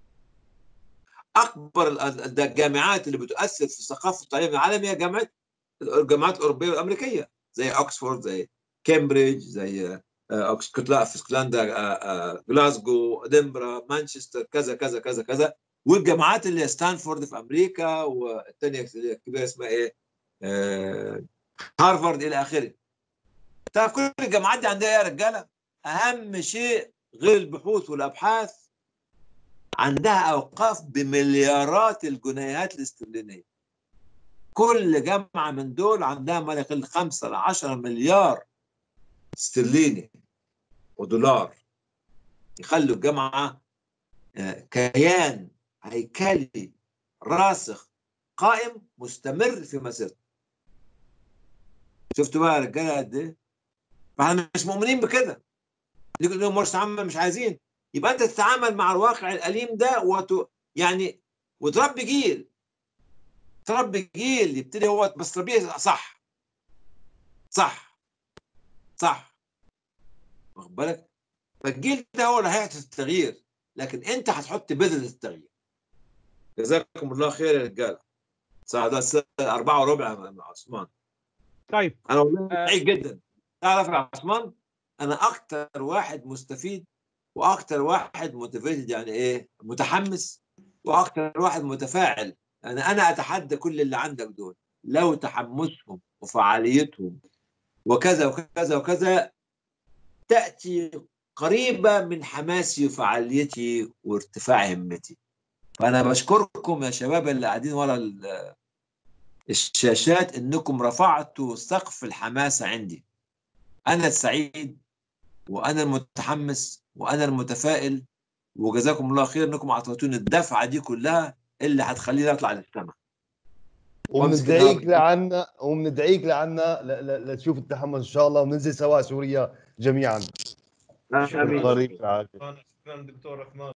C: اكبر ال- الجامعات اللي بتؤثر في ثقافه التعليم العالمي هي جامعه الجامعات الاوروبيه والامريكيه زي اوكسفورد زي كامبريدج زي آه، اسكتلا في اسكتلندا آه، آه، جلاسكو ادنبرا مانشستر كذا كذا كذا كذا والجامعات اللي هي ستانفورد في امريكا والثانيه الكبيره اسمها ايه؟ آه، هارفارد الى اخره. تعرف كل الجامعات دي عندها ايه يا رجاله؟ اهم شيء غير البحوث والابحاث عندها اوقاف بمليارات الجنيهات الاسترلينيه. كل جامعه من دول عندها ما يقل 5 ل 10 مليار استرليني ودولار يخلوا الجامعه آه، كيان هيكلي راسخ قائم مستمر في مسيرته شفتوا بقى يا رجاله قد ايه؟ فاحنا مش مؤمنين بكده يقول لهم مرسى عامه مش عايزين يبقى انت تتعامل مع الواقع الاليم ده وت... يعني وتربي جيل تربي جيل يبتدي هو بس تربيه صح صح صح واخد بالك فالجيل ده هو اللي هيحدث التغيير لكن انت هتحط بذره التغيير جزاكم الله خير يا رجاله الساعه ده الساعه 4 وربع يا عثمان
A: طيب
C: انا والله
A: آه.
C: سعيد جدا تعرف يا عثمان انا اكتر واحد مستفيد واكتر واحد موتيفيتد يعني ايه متحمس واكتر واحد متفاعل يعني انا اتحدى كل اللي عندك دول لو تحمسهم وفعاليتهم وكذا وكذا وكذا تاتي قريبه من حماسي وفعاليتي وارتفاع همتي فانا بشكركم يا شباب اللي قاعدين ورا ال- الشاشات انكم رفعتوا سقف الحماسه عندي انا السعيد وانا المتحمس وانا المتفائل وجزاكم الله خير انكم اعطيتوني الدفعه دي كلها اللي هتخليني اطلع للسماء
D: وبندعيك لعنا وبندعيك لعنا ل- ل- لتشوف التحمس ان شاء الله وننزل سوا سوريا جميعا
C: امين
D: الله يعطيك العافيه
J: شكرا دكتور رحمن